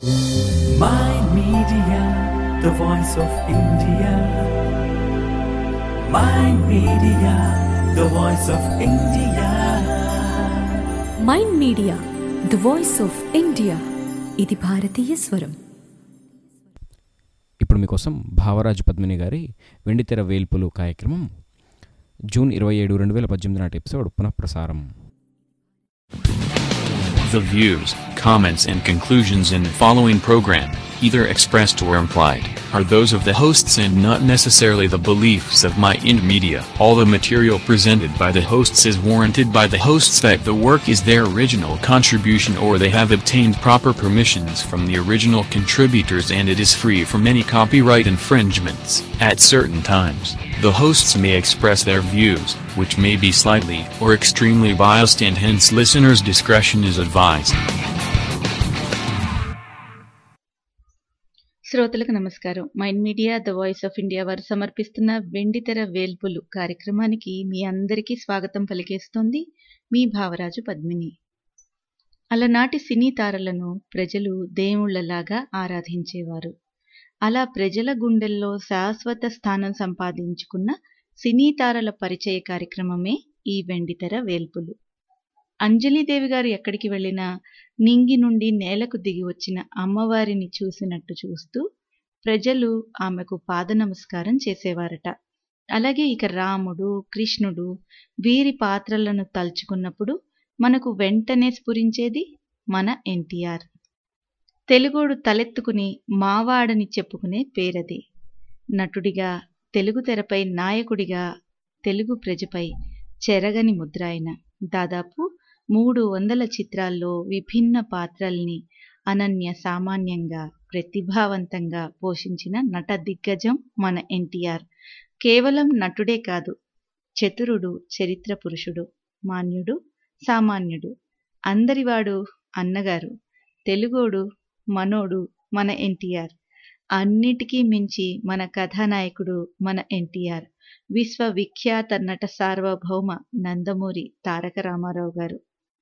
My Media, the voice of India. My Media, the voice of India. Mind Media the voice of India ఇది భారతీయ స్వరం ఇప్పుడు మీకోసం భావరాజు పద్మిని గారి వెండితెర వేల్పులు కార్యక్రమం జూన్ ఇరవై ఏడు రెండు వేల పద్దెనిమిది నాటి ఎపిసోడ్ పునఃప్రసారం The views, comments, and conclusions in the following program, either expressed or implied, are those of the hosts and not necessarily the beliefs of My Ind Media. All the material presented by the hosts is warranted by the hosts that the work is their original contribution or they have obtained proper permissions from the original contributors and it is free from any copyright infringements. At certain times, the hosts may express their views, which may be slightly or extremely biased and hence listeners' discretion is advised. శ్రోతలకు నమస్కారం Mind Media the voice of India వారు సమర్పిస్తున్న వెండితెర వేల్పులు కార్యక్రమానికి మీ అందరికీ స్వాగతం పలికేస్తోంది మీ భావరాజు పద్మిని అలనాటి సినీ తారలను ప్రజలు దేవుళ్లలాగా ఆరాధించేవారు అలా ప్రజల గుండెల్లో శాశ్వత స్థానం సంపాదించుకున్న సినీ తారల పరిచయ కార్యక్రమమే ఈ వెండితెర వేల్పులు అంజలీదేవి గారు ఎక్కడికి వెళ్ళినా నింగి నుండి నేలకు దిగి వచ్చిన అమ్మవారిని చూసినట్టు చూస్తూ ప్రజలు ఆమెకు పాద నమస్కారం చేసేవారట అలాగే ఇక రాముడు కృష్ణుడు వీరి పాత్రలను తలుచుకున్నప్పుడు మనకు వెంటనే స్ఫురించేది మన ఎన్టీఆర్ తెలుగోడు తలెత్తుకుని మావాడని చెప్పుకునే పేరది నటుడిగా తెలుగు తెరపై నాయకుడిగా తెలుగు ప్రజపై చెరగని ముద్ర ఆయన దాదాపు మూడు వందల చిత్రాల్లో విభిన్న పాత్రల్ని అనన్య సామాన్యంగా ప్రతిభావంతంగా పోషించిన నట దిగ్గజం మన ఎన్టీఆర్ కేవలం నటుడే కాదు చతురుడు చరిత్ర పురుషుడు మాన్యుడు సామాన్యుడు అందరివాడు అన్నగారు తెలుగోడు మనోడు మన ఎన్టీఆర్ అన్నిటికీ మించి మన కథానాయకుడు మన ఎన్టీఆర్ విశ్వవిఖ్యాత నట సార్వభౌమ నందమూరి తారక రామారావు గారు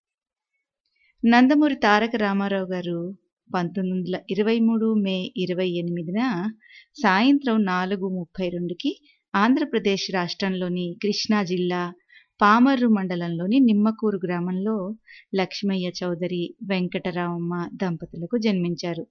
నందమూరి తారక రామారావు గారు పంతొమ్మిది వందల ఇరవై మూడు మే ఇరవై ఎనిమిదిన సాయంత్రం నాలుగు ముప్పై రెండుకి ఆంధ్రప్రదేశ్ రాష్ట్రంలోని కృష్ణా జిల్లా పామర్రు మండలంలోని నిమ్మకూరు గ్రామంలో లక్ష్మయ్య చౌదరి వెంకటరామమ్మ దంపతులకు జన్మించారు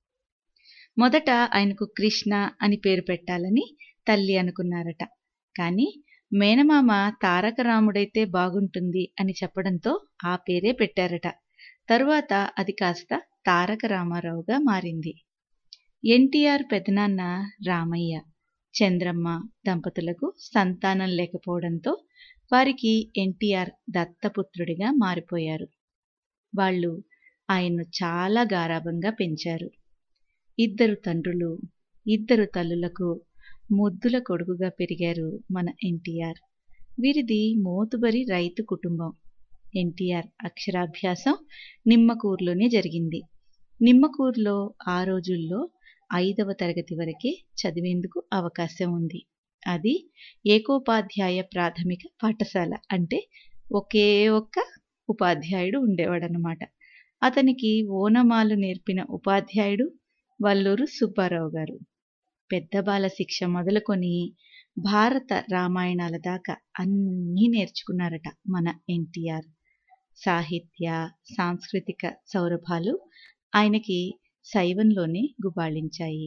మొదట ఆయనకు కృష్ణ అని పేరు పెట్టాలని తల్లి అనుకున్నారట కానీ మేనమామ తారక రాముడైతే బాగుంటుంది అని చెప్పడంతో ఆ పేరే పెట్టారట తరువాత అది కాస్త తారక రామారావుగా మారింది ఎన్టీఆర్ పెదనాన్న రామయ్య చంద్రమ్మ దంపతులకు సంతానం లేకపోవడంతో వారికి ఎన్టీఆర్ దత్తపుత్రుడిగా మారిపోయారు వాళ్ళు ఆయన్ను చాలా గారాభంగా పెంచారు ఇద్దరు తండ్రులు ఇద్దరు తల్లులకు ముద్దుల కొడుకుగా పెరిగారు మన ఎన్టీఆర్ వీరిది మోతుబరి రైతు కుటుంబం ఎన్టీఆర్ అక్షరాభ్యాసం నిమ్మకూరులోనే జరిగింది నిమ్మకూరులో ఆ రోజుల్లో ఐదవ తరగతి వరకే చదివేందుకు అవకాశం ఉంది అది ఏకోపాధ్యాయ ప్రాథమిక పాఠశాల అంటే ఒకే ఒక్క ఉపాధ్యాయుడు ఉండేవాడనమాట అతనికి ఓనమాలు నేర్పిన ఉపాధ్యాయుడు వల్లూరు సుబ్బారావు గారు పెద్ద బాల శిక్ష మొదలుకొని భారత రామాయణాల దాకా అన్నీ నేర్చుకున్నారట మన ఎన్టీఆర్ సాహిత్య సాంస్కృతిక సౌరభాలు ఆయనకి శైవంలోనే గుబాళించాయి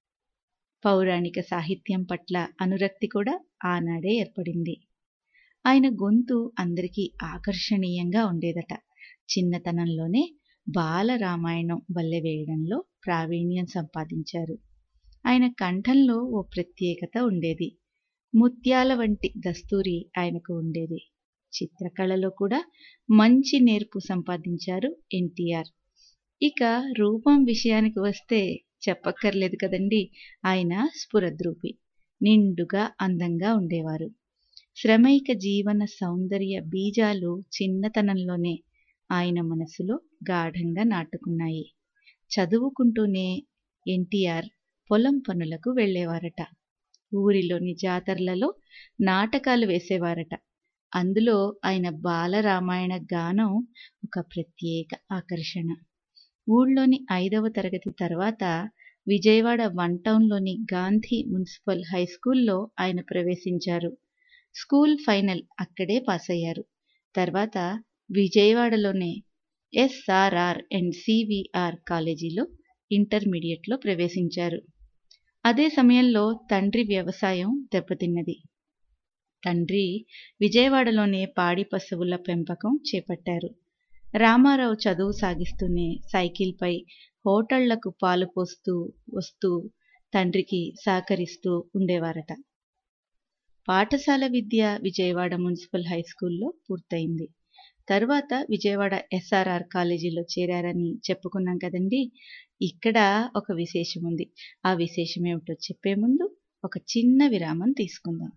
పౌరాణిక సాహిత్యం పట్ల అనురక్తి కూడా ఆనాడే ఏర్పడింది ఆయన గొంతు అందరికీ ఆకర్షణీయంగా ఉండేదట చిన్నతనంలోనే బాల రామాయణం వేయడంలో ప్రావీణ్యం సంపాదించారు ఆయన కంఠంలో ఓ ప్రత్యేకత ఉండేది ముత్యాల వంటి దస్తూరి ఆయనకు ఉండేది చిత్రకళలో కూడా మంచి నేర్పు సంపాదించారు ఎన్టీఆర్ ఇక రూపం విషయానికి వస్తే చెప్పక్కర్లేదు కదండి ఆయన స్ఫురద్రూపి నిండుగా అందంగా ఉండేవారు శ్రమైక జీవన సౌందర్య బీజాలు చిన్నతనంలోనే ఆయన మనసులో గాఢంగా నాటుకున్నాయి చదువుకుంటూనే ఎన్టీఆర్ పొలం పనులకు వెళ్ళేవారట ఊరిలోని జాతరలలో నాటకాలు వేసేవారట అందులో ఆయన బాలరామాయణ గానం ఒక ప్రత్యేక ఆకర్షణ ఊళ్ళోని ఐదవ తరగతి తర్వాత విజయవాడ వన్ టౌన్లోని గాంధీ మున్సిపల్ హై స్కూల్లో ఆయన ప్రవేశించారు స్కూల్ ఫైనల్ అక్కడే పాస్ అయ్యారు తర్వాత విజయవాడలోనే ఎస్ఆర్ఆర్ అండ్ సివిఆర్ కాలేజీలో ఇంటర్మీడియట్లో ప్రవేశించారు అదే సమయంలో తండ్రి వ్యవసాయం దెబ్బతిన్నది తండ్రి విజయవాడలోనే పాడి పశువుల పెంపకం చేపట్టారు రామారావు చదువు సాగిస్తూనే సైకిల్పై హోటళ్లకు పాలు పోస్తూ వస్తూ తండ్రికి సహకరిస్తూ ఉండేవారట పాఠశాల విద్య విజయవాడ మున్సిపల్ హై స్కూల్లో పూర్తయింది తర్వాత విజయవాడ ఎస్ఆర్ఆర్ కాలేజీలో చేరారని చెప్పుకున్నాం కదండి ఇక్కడ ఒక విశేషం ఉంది ఆ విశేషం ఏమిటో చెప్పే ముందు ఒక చిన్న విరామం తీసుకుందాం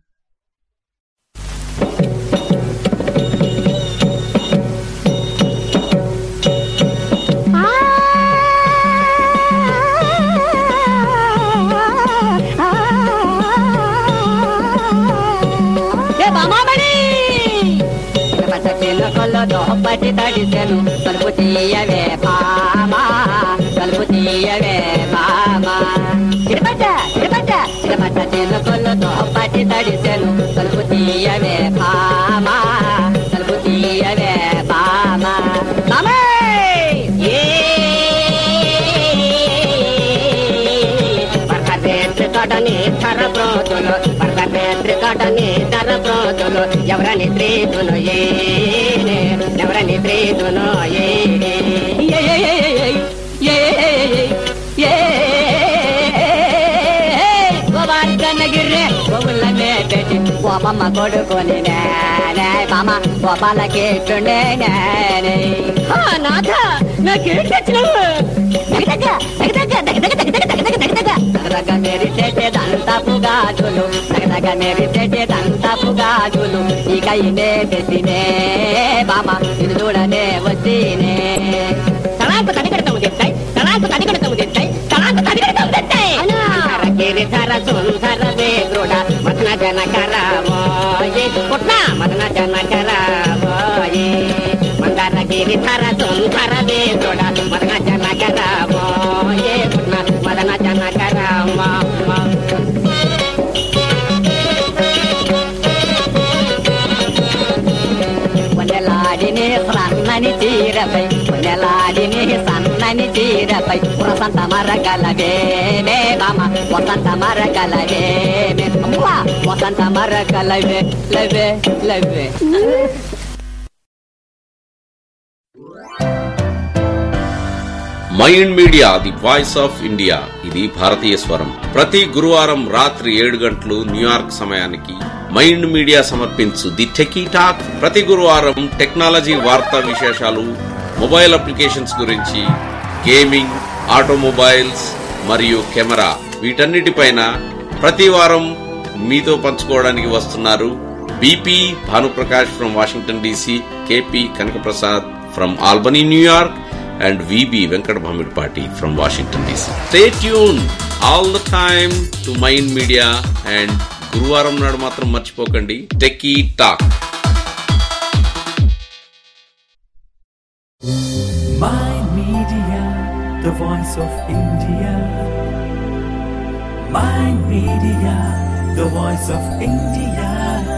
ఏ బామామణి పచ్చ చిలుకల్లో దోపటి తడిసెను కలుపు తీయవే బామా కలుపు తీయవే బామా చిరపచ్చ చిరపచ్చ చిరపచ్చ చిలుకల్లో దోపటి తడిసెను కలుపు తీయవే బామా కలుపు తీయవే బామా బామా ఏ కడని ధర ప్రోతులు పర్వపేత్రి కడని ధర ప్రోతులు ఎవరని ప్రీతులు ఏ ఎవరని ప్రీతులు ఏ గోవర్ధనగిరి గోవుల మేపెట్టి గోపమ్మ కొడుకొని నేనే బామ గోపాలకి నేనే నాథ నాకేం తెచ్చినావు దగ్గ దగ్గ దగ్గ దగ్గ దగ్గ దగ్గ దగ్గ దగ్గ దగ్గ దగదగ మెరిసేటే దంతపు గాజులు దగదగ మెరిసేటే దంతపు గాజులు ఇక ఇనే తెసినే బామ ఇది చూడనే వచ్చినే తలాకు తడిగడతాము తెచ్చాయి తలాకు తడిగడతాము తెచ్చాయి తలాకు తడిగడతాము తెచ్చాయి గిరి ధర సుందర వేద్రుడ మదన జనకరావోయే పుట్న మదన జనకరావోయే మందర గిరి ధర సుందర వేద్రుడ మదన జనకరావోయే పుట్న మదన జనకరావో కొన్నెలాడిని సన్నని చీరపై కొన్నెలాడిని సన్నని చీరపై వసంత మరగలవే మే బామ వసంత మరగలవే మే అమ్మా వసంత మరగలవే లవే లవే Mind Media the voice of India ఇది భారతీయ స్వరం ప్రతి గురువారం రాత్రి ఏడు గంటలు న్యూయార్క్ సమయానికి మైండ్ మీడియా సమర్పించు ది టెకీ టాక్ ప్రతి గురువారం టెక్నాలజీ వార్తా విశేషాలు మొబైల్ అప్లికేషన్స్ గురించి గేమింగ్ ఆటోమొబైల్స్ మరియు కెమెరా వీటన్నిటిపైన ప్రతి వారం మీతో పంచుకోవడానికి వస్తున్నారు BP Bhanuprakash from Washington DC KP Kanakaprasad from Albany New York and VB Venkat Bhamidpati from Washington DC. Stay tuned all the time to Mind Media and గురువారం నాడు మాత్రం మర్చిపోకండి techie talk Mind Media, the voice of India. Mind Media, the voice of India.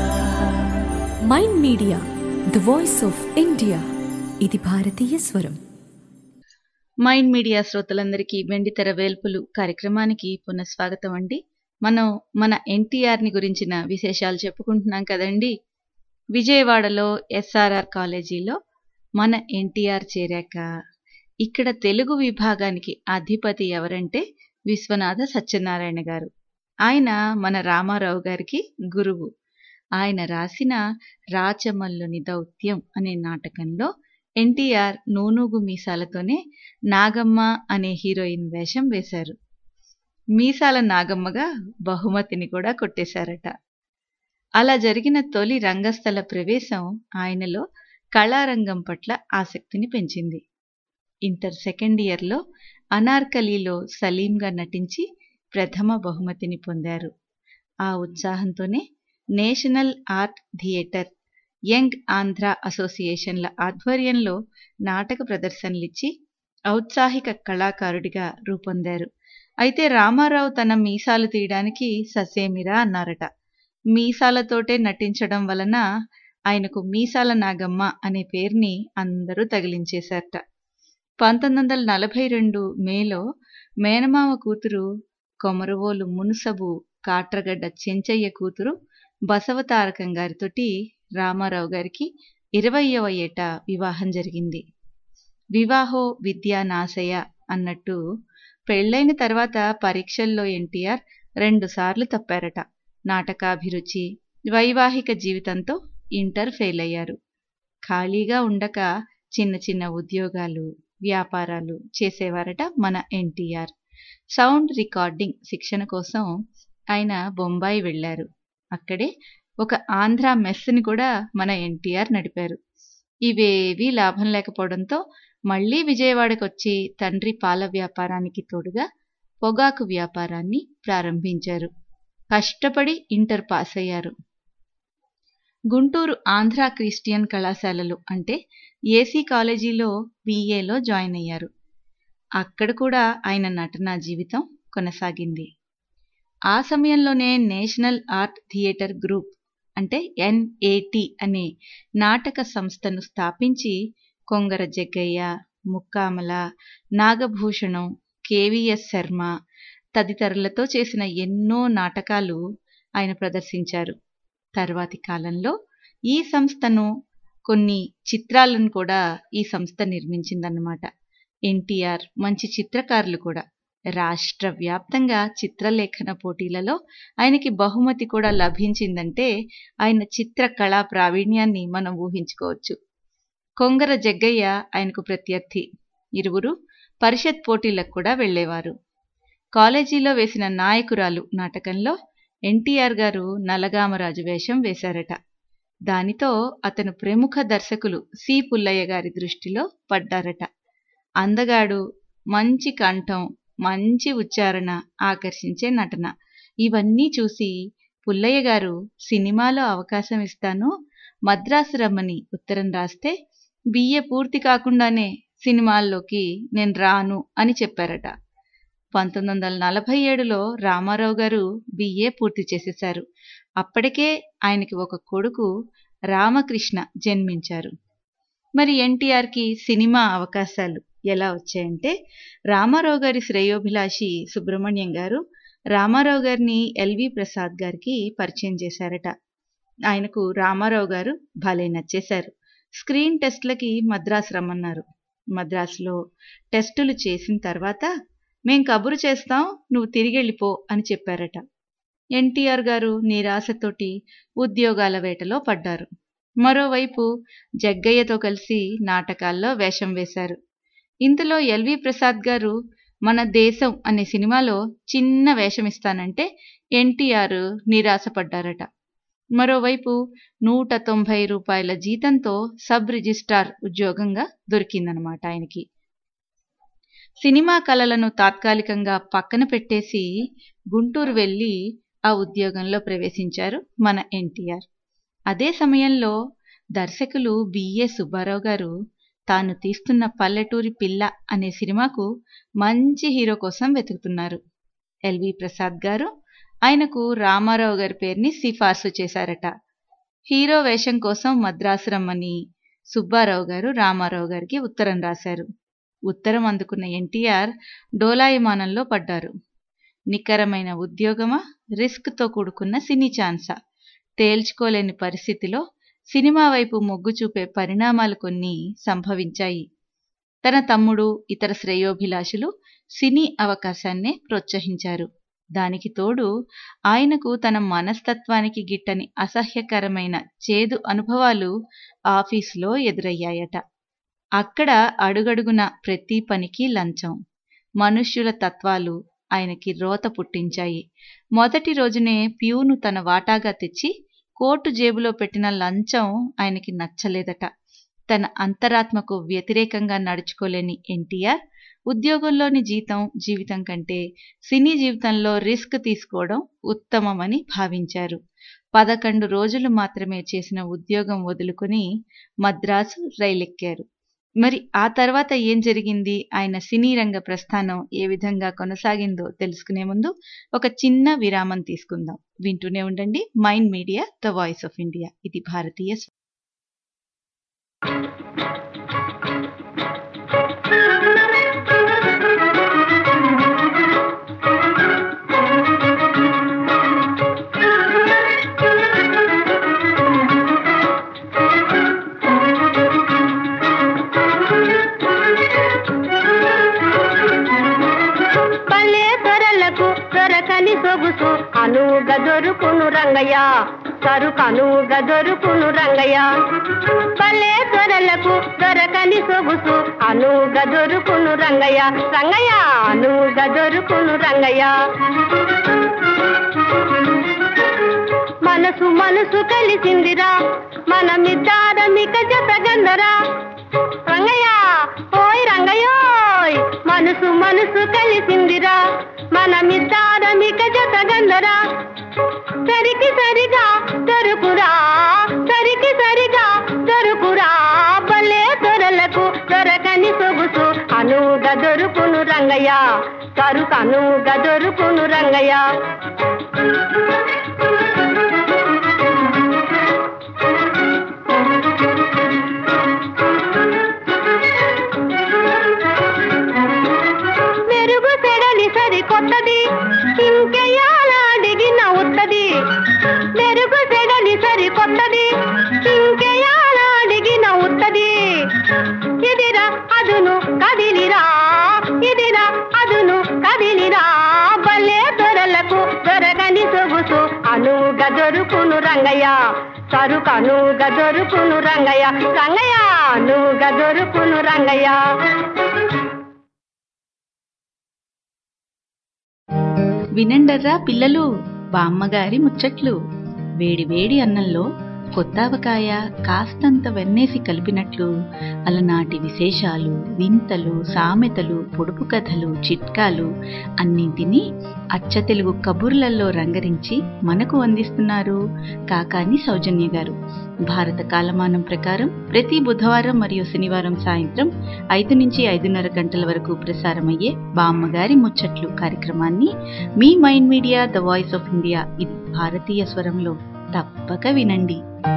Mind Media the voice of India ఇది భారతీయ స్వరం mind media శ్రోతలందరికీ వెండితెర వేల్పులు కార్యక్రమానికి పునఃస్వాగతం అండి మనం మన ఎన్టీఆర్ని గురించిన విశేషాలు చెప్పుకుంటున్నాం కదండి విజయవాడలో ఎస్ఆర్ఆర్ కాలేజీలో మన ఎన్టీఆర్ చేరాక ఇక్కడ తెలుగు విభాగానికి అధిపతి ఎవరంటే విశ్వనాథ సత్యనారాయణ గారు ఆయన మన రామారావు గారికి గురువు ఆయన రాసిన రాచమల్లుని దౌత్యం అనే నాటకంలో ఎన్టీఆర్ నూనూగు మీసాలతోనే నాగమ్మ అనే హీరోయిన్ వేషం వేశారు మీసాల నాగమ్మగా బహుమతిని కూడా కొట్టేశారట అలా జరిగిన తొలి రంగస్థల ప్రవేశం ఆయనలో కళారంగం పట్ల ఆసక్తిని పెంచింది ఇంటర్ సెకండ్ ఇయర్లో అనార్కలీలో సలీంగా నటించి ప్రథమ బహుమతిని పొందారు ఆ ఉత్సాహంతోనే national art theatre young Andhra అసోసియేషన్ల ఆధ్వర్యంలో నాటక ప్రదర్శనలిచ్చి ఔత్సాహిక కళాకారుడిగా రూపొందారు అయితే రామారావు తన మీసాలు తీయడానికి ససేమిరా అన్నారట మీసాలతోటే నటించడం వలన ఆయనకు మీసాల నాగమ్మ అనే పేరుని అందరూ తగిలించేశారట పంతొమ్మిది వందల నలభై రెండు మేలో మేనమామ కూతురు కొమరవోలు మునుసబు కాట్రగడ్డ చెంచయ్య కూతురు బసవతారకం గారితోటి రామారావు గారికి ఇరవయవ ఏట వివాహం జరిగింది వివాహో విద్యానాశయ అన్నట్టు పెళ్ళైన తర్వాత పరీక్షల్లో ఎన్టీఆర్ రెండుసార్లు తప్పారట నాటకాభిరుచి వైవాహిక జీవితంతో ఇంటర్ ఫెయిల్ అయ్యారు ఖాళీగా ఉండక చిన్న చిన్న ఉద్యోగాలు వ్యాపారాలు చేసేవారట మన ఎన్టీఆర్ సౌండ్ రికార్డింగ్ శిక్షణ కోసం ఆయన బొంబాయి వెళ్ళారు అక్కడే ఒక ఆంధ్ర మెస్ని కూడా మన ఎన్టీఆర్ నడిపారు ఇవేవీ లాభం లేకపోవడంతో మళ్లీ విజయవాడకు వచ్చి తండ్రి పాల వ్యాపారానికి తోడుగా పొగాకు వ్యాపారాన్ని ప్రారంభించారు కష్టపడి ఇంటర్ పాస్ అయ్యారు గుంటూరు ఆంధ్ర క్రిస్టియన్ కళాశాలలో అంటే ఏసీ కాలేజీలో బీఏలో జాయిన్ అయ్యారు అక్కడ కూడా ఆయన నటనా జీవితం కొనసాగింది ఆ సమయంలోనే నేషనల్ ఆర్ట్ థియేటర్ గ్రూప్ అంటే ఎన్ఏటి అనే నాటక సంస్థను స్థాపించి కొంగర జగ్గయ్య ముక్కామల నాగభూషణం కేవీఎస్ శర్మ తదితరులతో చేసిన ఎన్నో నాటకాలు ఆయన ప్రదర్శించారు తర్వాతి కాలంలో ఈ సంస్థను కొన్ని చిత్రాలను కూడా ఈ సంస్థ నిర్మించిందన్నమాట ఎన్టీఆర్ మంచి చిత్రకారులు కూడా రాష్ట్ర వ్యాప్తంగా చిత్రలేఖన పోటీలలో ఆయనకి బహుమతి కూడా లభించిందంటే ఆయన చిత్రకళా ప్రావీణ్యాన్ని మనం ఊహించుకోవచ్చు కొంగర జగ్గయ్య ఆయనకు ప్రత్యర్థి ఇరువురు పరిషత్ పోటీలకు కూడా వెళ్లేవారు కాలేజీలో వేసిన నాయకురాలు నాటకంలో ఎన్టీఆర్ గారు నలగామరాజు వేషం వేశారట దానితో అతను ప్రముఖ దర్శకులు సి పుల్లయ్య గారి దృష్టిలో పడ్డారట అందగాడు మంచి కంఠం మంచి ఉచ్చారణ ఆకర్షించే నటన ఇవన్నీ చూసి పుల్లయ్య గారు సినిమాలో అవకాశం ఇస్తాను మద్రాసు రమ్మని ఉత్తరం రాస్తే బిఏ పూర్తి కాకుండానే సినిమాల్లోకి నేను రాను అని చెప్పారట పంతొమ్మిది వందల నలభై ఏడులో రామారావు గారు బిఏ పూర్తి చేసేశారు అప్పటికే ఆయనకి ఒక కొడుకు రామకృష్ణ జన్మించారు మరి ఎన్టీఆర్కి సినిమా అవకాశాలు ఎలా వచ్చాయంటే రామారావు గారి శ్రేయోభిలాషి సుబ్రహ్మణ్యం గారు రామారావు గారిని ఎల్వి ప్రసాద్ గారికి పరిచయం చేశారట ఆయనకు రామారావు గారు భలే నచ్చేశారు స్క్రీన్ టెస్ట్లకి మద్రాసు రమ్మన్నారు మద్రాసులో టెస్టులు చేసిన తర్వాత మేం కబురు చేస్తాం నువ్వు తిరిగి వెళ్ళిపో అని చెప్పారట ఎన్టీఆర్ గారు నిరాశతోటి ఉద్యోగాల వేటలో పడ్డారు మరోవైపు జగ్గయ్యతో కలిసి నాటకాల్లో వేషం వేశారు ఇంతలో ఎల్వి ప్రసాద్ గారు మన దేశం అనే సినిమాలో చిన్న వేషం ఇస్తానంటే ఎన్టీఆర్ నిరాశపడ్డారట మరోవైపు నూట తొంభై రూపాయల జీతంతో సబ్ రిజిస్ట్రార్ ఉద్యోగంగా దొరికిందనమాట ఆయనకి సినిమా కళలను తాత్కాలికంగా పక్కన పెట్టేసి గుంటూరు వెళ్ళి ఆ ఉద్యోగంలో ప్రవేశించారు మన ఎన్టీఆర్ అదే సమయంలో దర్శకులు బిఏ సుబ్బారావు గారు తాను తీస్తున్న పల్లెటూరి పిల్ల అనే సినిమాకు మంచి హీరో కోసం వెతుకుతున్నారు ఎల్వి ప్రసాద్ గారు ఆయనకు రామారావు గారి పేరుని సిఫార్సు చేశారట హీరో వేషం కోసం మద్రాసు రమ్మని సుబ్బారావు గారు రామారావు గారికి ఉత్తరం రాశారు ఉత్తరం అందుకున్న ఎన్టీఆర్ డోలాయమానంలో పడ్డారు నికరమైన ఉద్యోగమా రిస్క్తో కూడుకున్న సినీ ఛాన్సా తేల్చుకోలేని పరిస్థితిలో సినిమా వైపు మొగ్గు చూపే పరిణామాలు కొన్ని సంభవించాయి తన తమ్ముడు ఇతర శ్రేయోభిలాషులు సినీ అవకాశాన్నే ప్రోత్సహించారు దానికి తోడు ఆయనకు తన మనస్తత్వానికి గిట్టని అసహ్యకరమైన చేదు అనుభవాలు ఆఫీసులో ఎదురయ్యాయట అక్కడ అడుగడుగున ప్రతి పనికి లంచం మనుష్యుల తత్వాలు ఆయనకి రోత పుట్టించాయి మొదటి రోజునే ప్యూను తన వాటాగా తెచ్చి కోటు జేబులో పెట్టిన లంచం ఆయనకి నచ్చలేదట తన అంతరాత్మకు వ్యతిరేకంగా నడుచుకోలేని ఎన్టీఆర్ ఉద్యోగంలోని జీతం జీవితం కంటే సినీ జీవితంలో రిస్క్ తీసుకోవడం ఉత్తమమని భావించారు పదకొండు రోజులు మాత్రమే చేసిన ఉద్యోగం వదులుకుని మద్రాసు రైలెక్కారు మరి ఆ తర్వాత ఏం జరిగింది ఆయన సినీ రంగ ప్రస్థానం ఏ విధంగా కొనసాగిందో తెలుసుకునే ముందు ఒక చిన్న విరామం తీసుకుందాం వింటూనే ఉండండి Mind Media the voice of India ఇది భారతీయ స్వ- పల్లె దొరలకు దొరకని సొగుసు అనువుగా దొరుకును రంగయ్య సరుకు అనువుగా దొరుకును రంగయ్య పల్లె దొరలకు దొరకని సొగుసు అనువుగా దొరుకును రంగయ్య రంగయ్య అనువుగా దొరుకును రంగయ్య మనసు మనసు కలిసిందిరా మనమిద్దారమిక జతగందరా రంగయ్య ఓయ్ రంగయ్యోయ్ మనసు మనసు కలిసిందిరా మనమిద్దారమిక జతగందరా సరికి సరిగా దొరుకురా సరికి సరిగా దొరుకురా భలే దొరలకు దొరకని సొగుసు అనువుగా దొరుకును రంగయ్య సరుకు అనువుగా దొరుకును రంగయ్య మెరుగు సెడలి సరి కొత్తది ఇంకెయాలాడిగి నవ్వుతుంది మెరుగు సెడలి సరి కొత్తది ఇంకెయాలాడిగి నవ్వుతుంది ఇదిరా అదును కదిలిరా ఇదిరా అదును కదిలిరా భలే దొరలకు దొరకని సొగుసు అనువుగా దొరుకును రంగయ్య సరుకు అనువుగా దొరుకును రంగయ్య రంగయ్య అనువుగా దొరుకును రంగయ్య వినండర్రా పిల్లలు బామ్మగారి ముచ్చట్లు వేడి వేడి అన్నంలో కొత్తావకాయ కాస్తంత వెన్నేసి కలిపినట్లు అలనాటి విశేషాలు వింతలు సామెతలు పొడుపు కథలు చిట్కాలు అన్నింటినీ అచ్చ తెలుగు కబుర్లలో రంగరించి మనకు అందిస్తున్నారు కాకాని సౌజన్య గారు భారత కాలమానం ప్రకారం ప్రతి బుధవారం మరియు శనివారం సాయంత్రం ఐదు నుంచి ఐదున్నర గంటల వరకు ప్రసారమయ్యే బామ్మగారి ముచ్చట్లు కార్యక్రమాన్ని మీ Mind Media the voice of India ఇది భారతీయ స్వరంలో తప్పక వినండి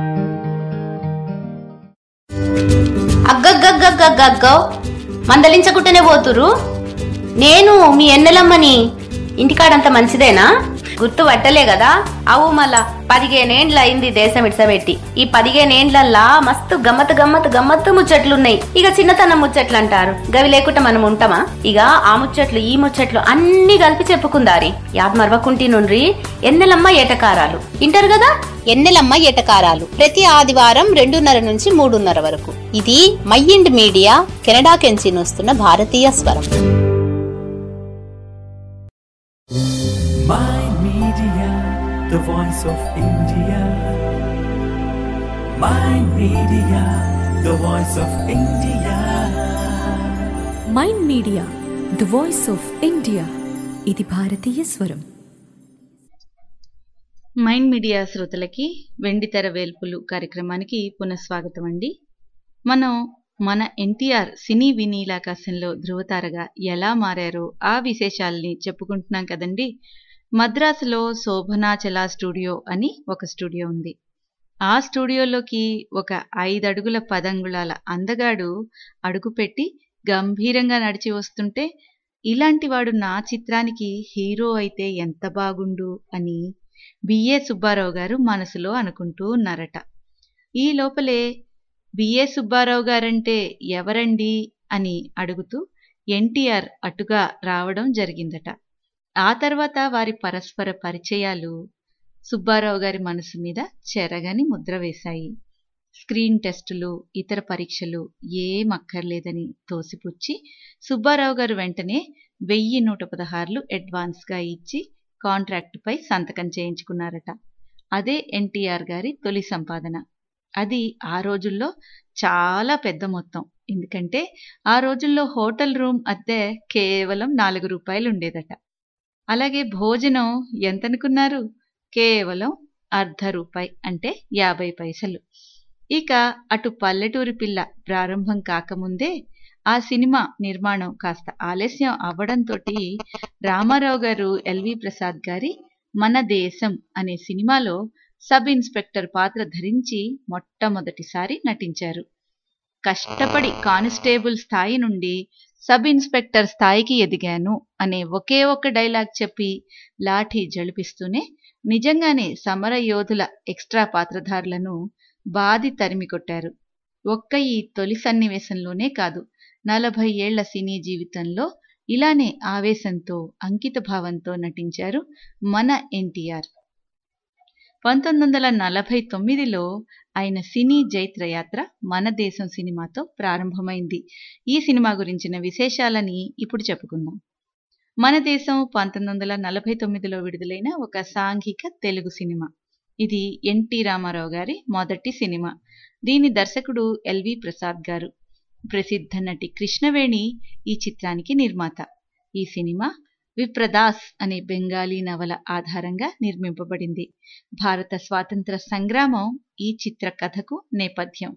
అగ్గగ్గగ్గగ్గగ్గో మందలించకుంటేనే పోతురు నేను మీ ఎన్నెలమ్మని ఇంటికాడంత మంచిదేనా గుర్తు పట్టలే కదా అవు మళ్ళా పదిహేనేండ్ల అయింది దేశం ఇడ్సబెట్టి ఈ పదిహేనేండ్లల్లా మస్తు గమ్మత్ గమ్మత్ గమ్మత్తు ముచ్చట్లున్నాయి ఇక చిన్నతనం ముచ్చట్లు అంటారు గవి లేకుండా మనం ఉంటామా ఇక ఆ ముచ్చట్లు ఈ ముచ్చట్లు అన్ని కలిపి చెప్పుకుందారి యాద్ మరవకుంటి నుండ్రి ఎన్నెలమ్మ ఏటకారాలు ఇంటారు కదా ఎన్నెలమ్మ ఏటకారాలు ప్రతి ఆదివారం రెండున్నర నుంచి మూడున్నర వరకు ఇది మైండ్ మీడియా కెనడా కెంచి వస్తున్న భారతీయ స్వరం Mind Media, the voice of India. Mind Media, the voice of India. Mind Media the voice of India ఇది భారతీయ స్వరం మైండ్ మీడియా శ్రోతలకి వెండితెర వేల్పులు కార్యక్రమానికి పునఃస్వాగతం అండి మనం మన ఎన్టీఆర్ సినీ వినీలాకాశంలో ధృవతారగా ఎలా మారారో ఆ విశేషాల్ని చెప్పుకుంటున్నాం కదండి మద్రాసులో శోభనాచల స్టూడియో అని ఒక స్టూడియో ఉంది ఆ స్టూడియోలోకి ఒక ఐదడుగుల పదంగుళాల అందగాడు అడుగుపెట్టి గంభీరంగా నడిచి వస్తుంటే ఇలాంటివాడు నా చిత్రానికి హీరో అయితే ఎంత బాగుండు అని బిఏ సుబ్బారావు గారు మనసులో అనుకుంటూ ఉన్నారట ఈ లోపలే బిఏ సుబ్బారావు గారంటే ఎవరండి అని అడుగుతూ ఎన్టీఆర్ అటుగా రావడం జరిగిందట ఆ తర్వాత వారి పరస్పర పరిచయాలు సుబ్బారావు గారి మనసు మీద చెరగని ముద్ర వేశాయి స్క్రీన్ టెస్టులు ఇతర పరీక్షలు ఏం అక్కర్లేదని తోసిపుచ్చి సుబ్బారావు గారు వెంటనే వెయ్యి నూట పదహారులు అడ్వాన్స్గా ఇచ్చి కాంట్రాక్టుపై సంతకం చేయించుకున్నారట అదే ఎన్టీఆర్ గారి తొలి సంపాదన అది ఆ రోజుల్లో చాలా పెద్ద మొత్తం ఎందుకంటే ఆ రోజుల్లో హోటల్ రూమ్ అద్దె కేవలం నాలుగు రూపాయలు ఉండేదట అలాగే భోజనం ఎంతనుకున్నారు కేవలం అర్ధ రూపాయి అంటే యాభై పైసలు ఇక అటు పల్లెటూరి పిల్ల ప్రారంభం కాకముందే ఆ సినిమా నిర్మాణం కాస్త ఆలస్యం అవ్వడంతో రామారావు గారు ఎల్వి ప్రసాద్ గారి మన దేశం అనే సినిమాలో సబ్ ఇన్స్పెక్టర్ పాత్ర ధరించి మొట్టమొదటిసారి నటించారు కష్టపడి కానిస్టేబుల్ స్థాయి నుండి సబ్ ఇన్స్పెక్టర్ స్థాయికి ఎదిగాను అనే ఒకే ఒక్క డైలాగ్ చెప్పి లాఠీ జడిపిస్తూనే నిజంగానే సమర యోధుల ఎక్స్ట్రా పాత్రధారులను బాది తరిమి కొట్టారు ఒక్క ఈ తొలి సన్నివేశంలోనే కాదు నలభై ఏళ్ల సినీ జీవితంలో ఇలానే ఆవేశంతో అంకిత భావంతో నటించారు మన ఎన్టీఆర్ పంతొమ్మిది వందల నలభై తొమ్మిదిలో ఆయన సినీ జైత్రయాత్ర మన దేశం సినిమాతో ప్రారంభమైంది ఈ సినిమా గురించిన విశేషాలని ఇప్పుడు చెప్పుకుందాం మన దేశం పంతొమ్మిది వందల నలభై తొమ్మిదిలో విడుదలైన ఒక సాంఘిక తెలుగు సినిమా ఇది ఎన్టీ రామారావు గారి మొదటి సినిమా దీని దర్శకుడు ఎల్వి ప్రసాద్ గారు ప్రసిద్ధ నటి కృష్ణవేణి ఈ చిత్రానికి నిర్మాత ఈ సినిమా విప్రదాస్ అనే బెంగాలీ నవల ఆధారంగా నిర్మింపబడింది భారత స్వాతంత్ర సంగ్రామం ఈ చిత్ర కథకు నేపథ్యం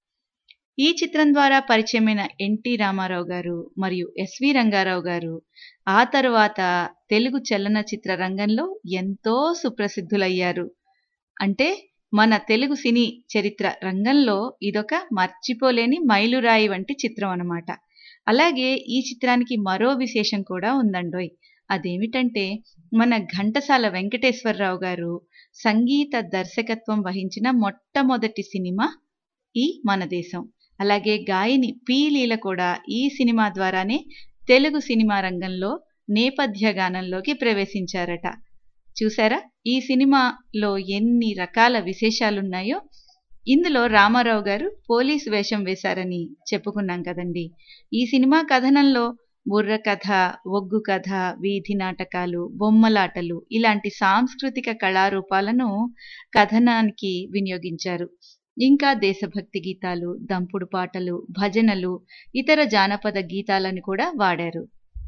ఈ చిత్రం ద్వారా పరిచయమైన ఎన్టీ రామారావు గారు మరియు ఎస్వి రంగారావు గారు ఆ తరువాత తెలుగు చలనచిత్ర రంగంలో ఎంతో సుప్రసిద్ధులయ్యారు అంటే మన తెలుగు సినీ చరిత్ర రంగంలో ఇదొక మర్చిపోలేని మైలురాయి వంటి చిత్రం అన్నమాట అలాగే ఈ చిత్రానికి మరో విశేషం కూడా ఉందండోయ్ అదేమిటంటే మన ఘంటసాల వెంకటేశ్వరరావు గారు సంగీత దర్శకత్వం వహించిన మొట్టమొదటి సినిమా ఈ మన దేశం అలాగే గాయని పి లీల కూడా ఈ సినిమా ద్వారానే తెలుగు సినిమా రంగంలో నేపథ్య గానంలోకి ప్రవేశించారట చూసారా ఈ సినిమాలో ఎన్ని రకాల విశేషాలున్నాయో ఇందులో రామారావు గారు పోలీస్ వేషం వేశారని చెప్పుకున్నాం కదండి ఈ సినిమా కథనంలో బుర్ర కథ ఒగ్గు కథ వీధి నాటకాలు బొమ్మలాటలు ఇలాంటి సాంస్కృతిక కళారూపాలను కథనానికి వినియోగించారు ఇంకా దేశభక్తి గీతాలు దంపుడు పాటలు భజనలు ఇతర జానపద గీతాలను కూడా వాడారు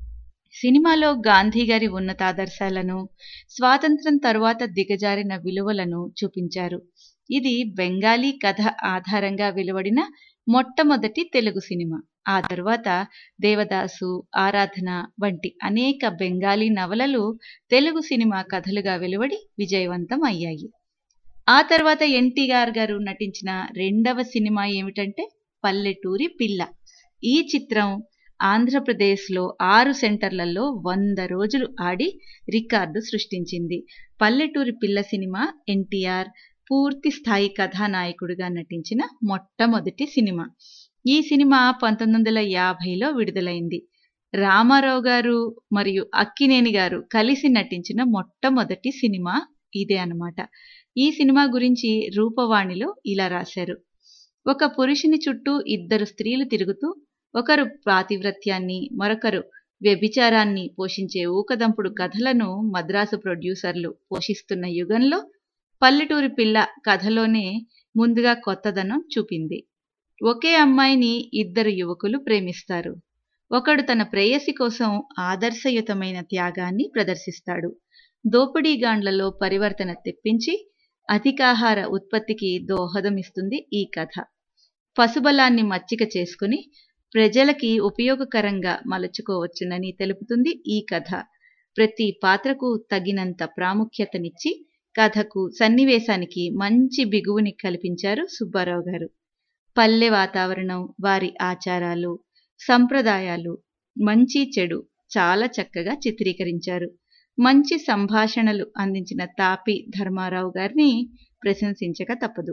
సినిమాలో గాంధీ గారి ఉన్నతాదర్శాలను స్వాతంత్రం తరువాత దిగజారిన విలువలను చూపించారు ఇది బెంగాలీ కథ ఆధారంగా వెలువడిన మొట్టమొదటి తెలుగు సినిమా ఆ తరువాత దేవదాసు ఆరాధన వంటి అనేక బెంగాలీ నవలలు తెలుగు సినిమా కథలుగా వెలువడి విజయవంతం అయ్యాయి ఆ తర్వాత ఎన్టీఆర్ గారు నటించిన రెండవ సినిమా ఏమిటంటే పల్లెటూరి పిల్ల ఈ చిత్రం ఆంధ్రప్రదేశ్లో ఆరు సెంటర్లలో వంద రోజులు ఆడి రికార్డు సృష్టించింది పల్లెటూరి పిల్ల సినిమా ఎన్టీఆర్ పూర్తి స్థాయి కథానాయకుడిగా నటించిన మొట్టమొదటి సినిమా ఈ సినిమా పంతొమ్మిది వందల యాభైలో విడుదలైంది రామారావు గారు మరియు అక్కినేని గారు కలిసి నటించిన మొట్టమొదటి సినిమా ఇదే అన్నమాట ఈ సినిమా గురించి రూపవాణిలో ఇలా రాశారు ఒక పురుషుని చుట్టూ ఇద్దరు స్త్రీలు తిరుగుతూ ఒకరు పాతివ్రత్యాన్ని మరొకరు వ్యభిచారాన్ని పోషించే ఊకదంపుడు కథలను మద్రాసు ప్రొడ్యూసర్లు పోషిస్తున్న యుగంలో పల్లెటూరి పిల్ల కథలోనే ముందుగా కొత్తదనం చూపింది ఒకే అమ్మాయిని ఇద్దరు యువకులు ప్రేమిస్తారు ఒకడు తన ప్రేయసి కోసం ఆదర్శయుతమైన త్యాగాన్ని ప్రదర్శిస్తాడు దోపిడీగాండ్లలో పరివర్తన తెప్పించి అధికాహార ఉత్పత్తికి దోహదమిస్తుంది ఈ కథ పశుబలాన్ని మచ్చిక చేసుకుని ప్రజలకి ఉపయోగకరంగా మలుచుకోవచ్చునని తెలుపుతుంది ఈ కథ ప్రతి పాత్రకు తగినంత ప్రాముఖ్యతనిచ్చి కథకు సన్నివేశానికి మంచి బిగువుని కల్పించారు సుబ్బారావు గారు పల్లె వాతావరణం వారి ఆచారాలు సంప్రదాయాలు మంచి చెడు చాలా చక్కగా చిత్రీకరించారు మంచి సంభాషణలు అందించిన తాపి ధర్మారావు గారిని ప్రశంసించక తప్పదు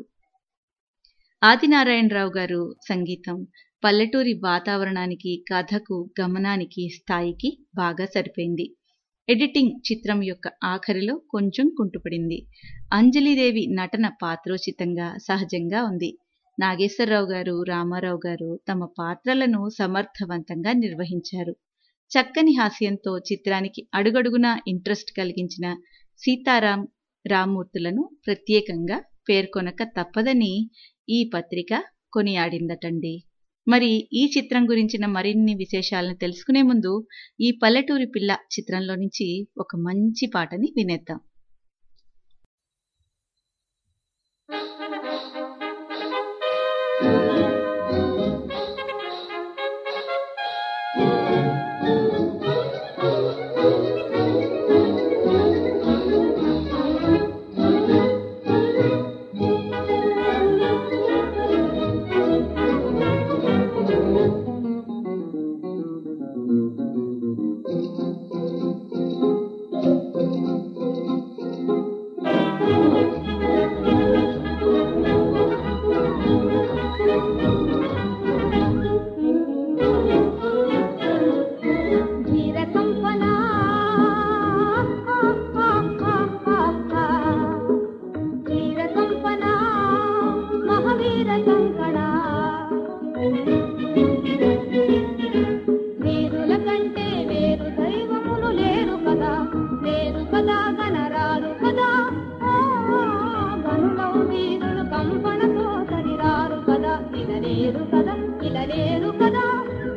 ఆదినారాయణరావు గారు సంగీతం పల్లెటూరి వాతావరణానికి కథకు గమనానికి స్థాయికి బాగా సరిపోయింది ఎడిటింగ్ చిత్రం యొక్క ఆఖరిలో కొంచెం కుంటుపడింది అంజలిదేవి నటన పాత్రోచితంగా సహజంగా ఉంది నాగేశ్వరరావు గారు రామారావు గారు తమ పాత్రలను సమర్థవంతంగా నిర్వహించారు చక్కని హాస్యంతో చిత్రానికి అడుగడుగునా ఇంట్రెస్ట్ కలిగించిన సీతారాం రామ్మూర్తులను ప్రత్యేకంగా పేర్కొనక తప్పదని ఈ పత్రిక కొనియాడిందటండి మరి ఈ చిత్రం గురించిన మరిన్ని విశేషాలను తెలుసుకునే ముందు ఈ పల్లెటూరి పిల్ల చిత్రంలో నుంచి ఒక మంచి పాటని వినేద్దాం లేరు కదా ఇలా లేరు కదా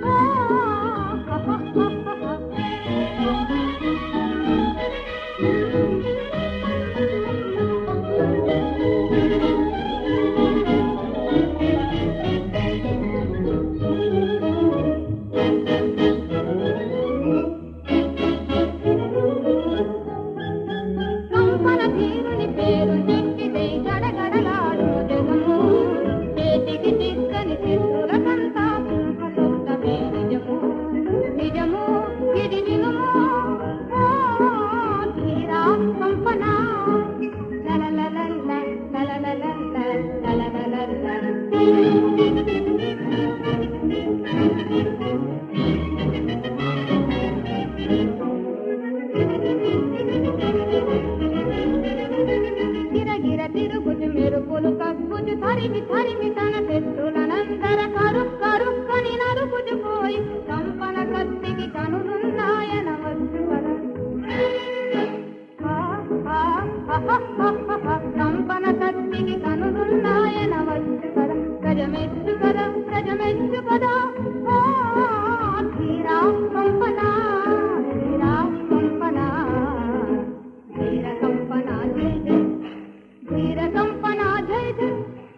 కంపన తీరుని పేరు చెప్పితే గడగడలాడు జగము చేతికి చిక్కని చిత్తుల కంతా సొంతమే నిజము నిజము ఇది వినుము ఓ, తీరా కంపన లలలలల్ల, లలలలల్ల, లలలలల్ల. గిరగిర తిరుగుచు మెరుపులు కక్కుచు తరిమి తరిమి తన పెట్టులనందర కరు కరుక్కని నరుకుచు పోయి కంపన కత్తికి కనులున్నాయన వచ్చు కదా ఆ, ఆ, అహహహహ, కంపన కత్తికి కనులున్నాయన వచ్చు కదా గజమెచ్చు కదా గజమెచ్చు కదా ఓ, తీరా కంపన తీరా కంపన ధీర కంపన జయ జయ ధీర కంపన జయ జయ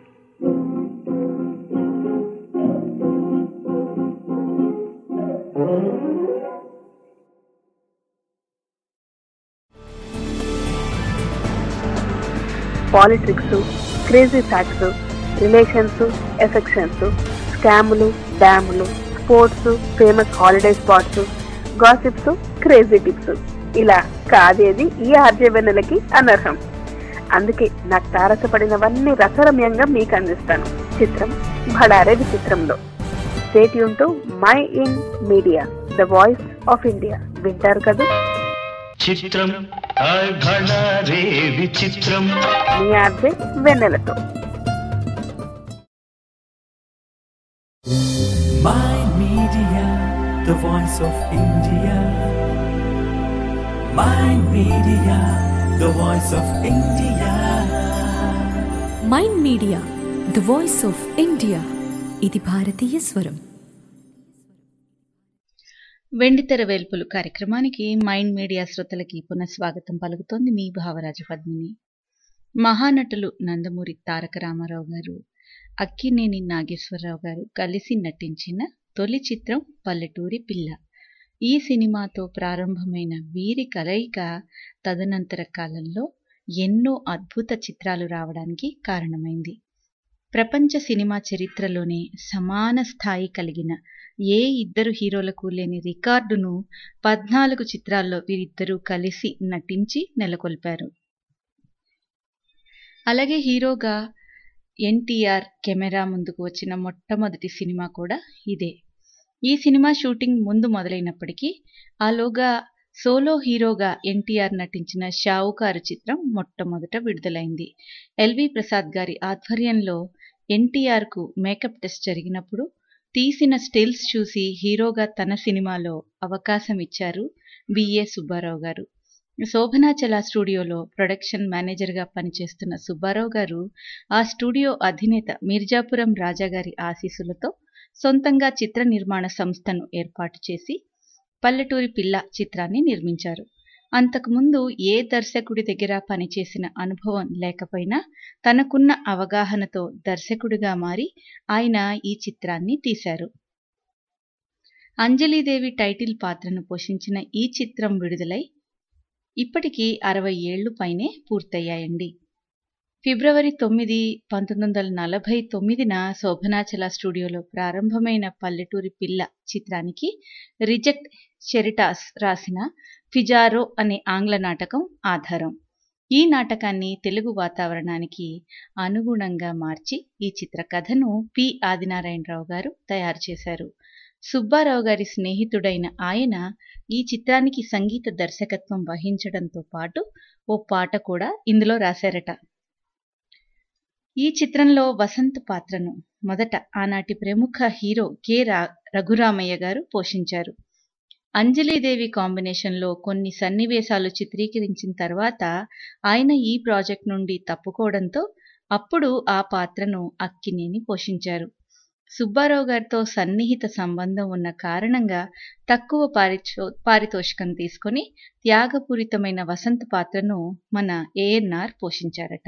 politics crazy facts relations affections స్కాములు డ్యాములు sports famous holiday spots gossips crazy tips ఇలా కాదేది ఈ ఆర్జవెన్నెలకి అనర్హం అందుకే నాకు తారసపడినవన్నీ రసరమ్యంగా మీకు అందిస్తాను చిత్రం భడారే విచిత్రంలో స్టేట్ యూన్ Mind Media the voice of India వింటారు కదా చిత్రం హాయ్ భళా రే విచిత్రం మీ ఆర్జే వెన్నెలతో My Media, the voice of India. My Media, the voice of India. Mind Media the voice of India ఇది భారతీయ స్వరం వెండితెర వేల్పులు కార్యక్రమానికి మైండ్ మీడియా శ్రోతలకి పునఃస్వాగతం పలుకుతోంది మీ భావరాజ పద్మిని మహానటులు నందమూరి తారక రామారావు గారు అక్కినేని నాగేశ్వరరావు గారు కలిసి నటించిన తొలి చిత్రం పల్లెటూరి పిల్ల ఈ సినిమాతో ప్రారంభమైన వీరి కలయిక తదనంతర కాలంలో ఎన్నో అద్భుత చిత్రాలు రావడానికి కారణమైంది ప్రపంచ సినిమా చరిత్రలోనే సమాన స్థాయి కలిగిన ఏ ఇద్దరు హీరోలకు లేని రికార్డును పద్నాలుగు చిత్రాల్లో వీరిద్దరూ కలిసి నటించి నెలకొల్పారు అలాగే హీరోగా ఎన్టీఆర్ కెమెరా ముందుకు వచ్చిన మొట్టమొదటి సినిమా కూడా ఇదే ఈ సినిమా షూటింగ్ ముందు మొదలైనప్పటికీ ఆలోగా సోలో హీరోగా ఎన్టీఆర్ నటించిన షావుకారు చిత్రం మొట్టమొదట విడుదలైంది ఎల్వి ప్రసాద్ గారి ఆధ్వర్యంలో ఎన్టీఆర్కు మేకప్ టెస్ట్ జరిగినప్పుడు తీసిన స్టిల్స్ చూసి హీరోగా తన సినిమాలో అవకాశం ఇచ్చారు బిఏ సుబ్బారావు గారు శోభనాచల స్టూడియోలో ప్రొడక్షన్ మేనేజర్గా పనిచేస్తున్న సుబ్బారావు గారు ఆ స్టూడియో అధినేత మీర్జాపురం రాజా గారి ఆశీస్సులతో సొంతంగా చిత్ర నిర్మాణ సంస్థను ఏర్పాటు చేసి పల్లెటూరి పిల్ల చిత్రాన్ని నిర్మించారు అంతకుముందు ఏ దర్శకుడి దగ్గర పనిచేసిన అనుభవం లేకపోయినా తనకున్న అవగాహనతో దర్శకుడిగా మారి ఆయన ఈ చిత్రాన్ని తీశారు అంజలీదేవి టైటిల్ పాత్రను పోషించిన ఈ చిత్రం విడుదలై ఇప్పటికీ అరవై ఏళ్లు పైనే పూర్తయ్యాయండి ఫిబ్రవరి తొమ్మిది పంతొమ్మిది వందల నలభై తొమ్మిదిన శోభనాచల స్టూడియోలో ప్రారంభమైన పల్లెటూరి పిల్ల చిత్రానికి రిజెక్ట్ షెరిటాస్ రాసిన ఫిజారో అనే ఆంగ్ల నాటకం ఆధారం ఈ నాటకాన్ని తెలుగు వాతావరణానికి అనుగుణంగా మార్చి ఈ చిత్ర కథను పి ఆదినారాయణరావు గారు తయారు చేశారు సుబ్బారావు గారి స్నేహితుడైన ఆయన ఈ చిత్రానికి సంగీత దర్శకత్వం వహించడంతో పాటు ఓ పాట కూడా ఇందులో రాశారట ఈ చిత్రంలో వసంత్ పాత్రను మొదట ఆనాటి ప్రముఖ హీరో కె రా రఘురామయ్య గారు పోషించారు అంజలీదేవి కాంబినేషన్లో కొన్ని సన్నివేశాలు చిత్రీకరించిన తర్వాత ఆయన ఈ ప్రాజెక్ట్ నుండి తప్పుకోవడంతో అప్పుడు ఆ పాత్రను అక్కినేని పోషించారు సుబ్బారావు గారితో సన్నిహిత సంబంధం ఉన్న కారణంగా తక్కువ పారిచో పారితోషికం తీసుకొని త్యాగపూరితమైన వసంత పాత్రను మన ఏఎన్ఆర్ పోషించారట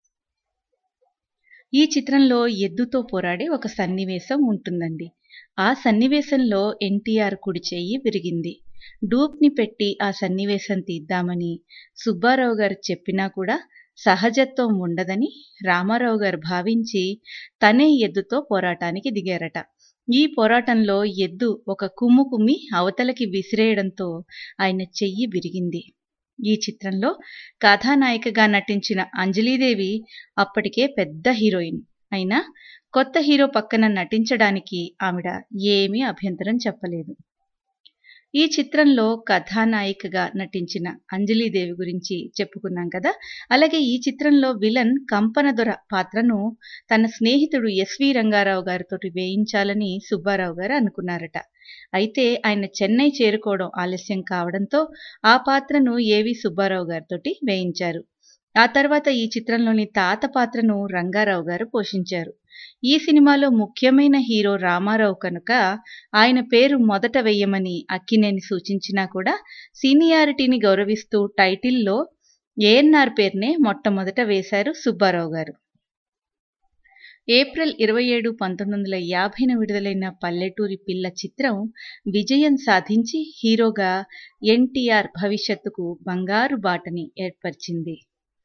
ఈ చిత్రంలో ఎద్దుతో పోరాడే ఒక సన్నివేశం ఉంటుందండి ఆ సన్నివేశంలో ఎన్టీఆర్ కుడి చెయ్యి విరిగింది డూప్ని పెట్టి ఆ సన్నివేశం తీద్దామని సుబ్బారావు గారు చెప్పినా కూడా సహజత్వం ఉండదని రామారావు గారు భావించి తనే ఎద్దుతో పోరాటానికి దిగారట ఈ పోరాటంలో ఎద్దు ఒక కుమ్ము కుమ్మి అవతలకి విసిరేయడంతో ఆయన చెయ్యి విరిగింది ఈ చిత్రంలో కథానాయికగా నటించిన అంజలీదేవి అప్పటికే పెద్ద హీరోయిన్ అయినా కొత్త హీరో పక్కన నటించడానికి ఆవిడ ఏమీ అభ్యంతరం చెప్పలేదు ఈ చిత్రంలో కథానాయికగా నటించిన అంజలీదేవి గురించి చెప్పుకున్నాం కదా అలాగే ఈ చిత్రంలో విలన్ కంపనదొర పాత్రను తన స్నేహితుడు ఎస్వి రంగారావు గారితో వేయించాలని సుబ్బారావు గారు అనుకున్నారట అయితే ఆయన చెన్నై చేరుకోవడం ఆలస్యం కావడంతో ఆ పాత్రను ఏవి సుబ్బారావు గారితో వేయించారు ఆ తర్వాత ఈ చిత్రంలోని తాత పాత్రను రంగారావు గారు పోషించారు ఈ సినిమాలో ముఖ్యమైన హీరో రామారావు కనుక ఆయన పేరు మొదట వెయ్యమని అక్కినేని సూచించినా కూడా సీనియారిటీని గౌరవిస్తూ టైటిల్లో ఏఎన్ఆర్ పేరునే మొట్టమొదట వేశారు సుబ్బారావు గారు ఏప్రిల్ ఇరవై ఏడు పంతొమ్మిది వందల యాభైన విడుదలైన పల్లెటూరి పిల్ల చిత్రం విజయం సాధించి హీరోగా ఎన్టీఆర్ భవిష్యత్తుకు బంగారు బాటని ఏర్పరిచింది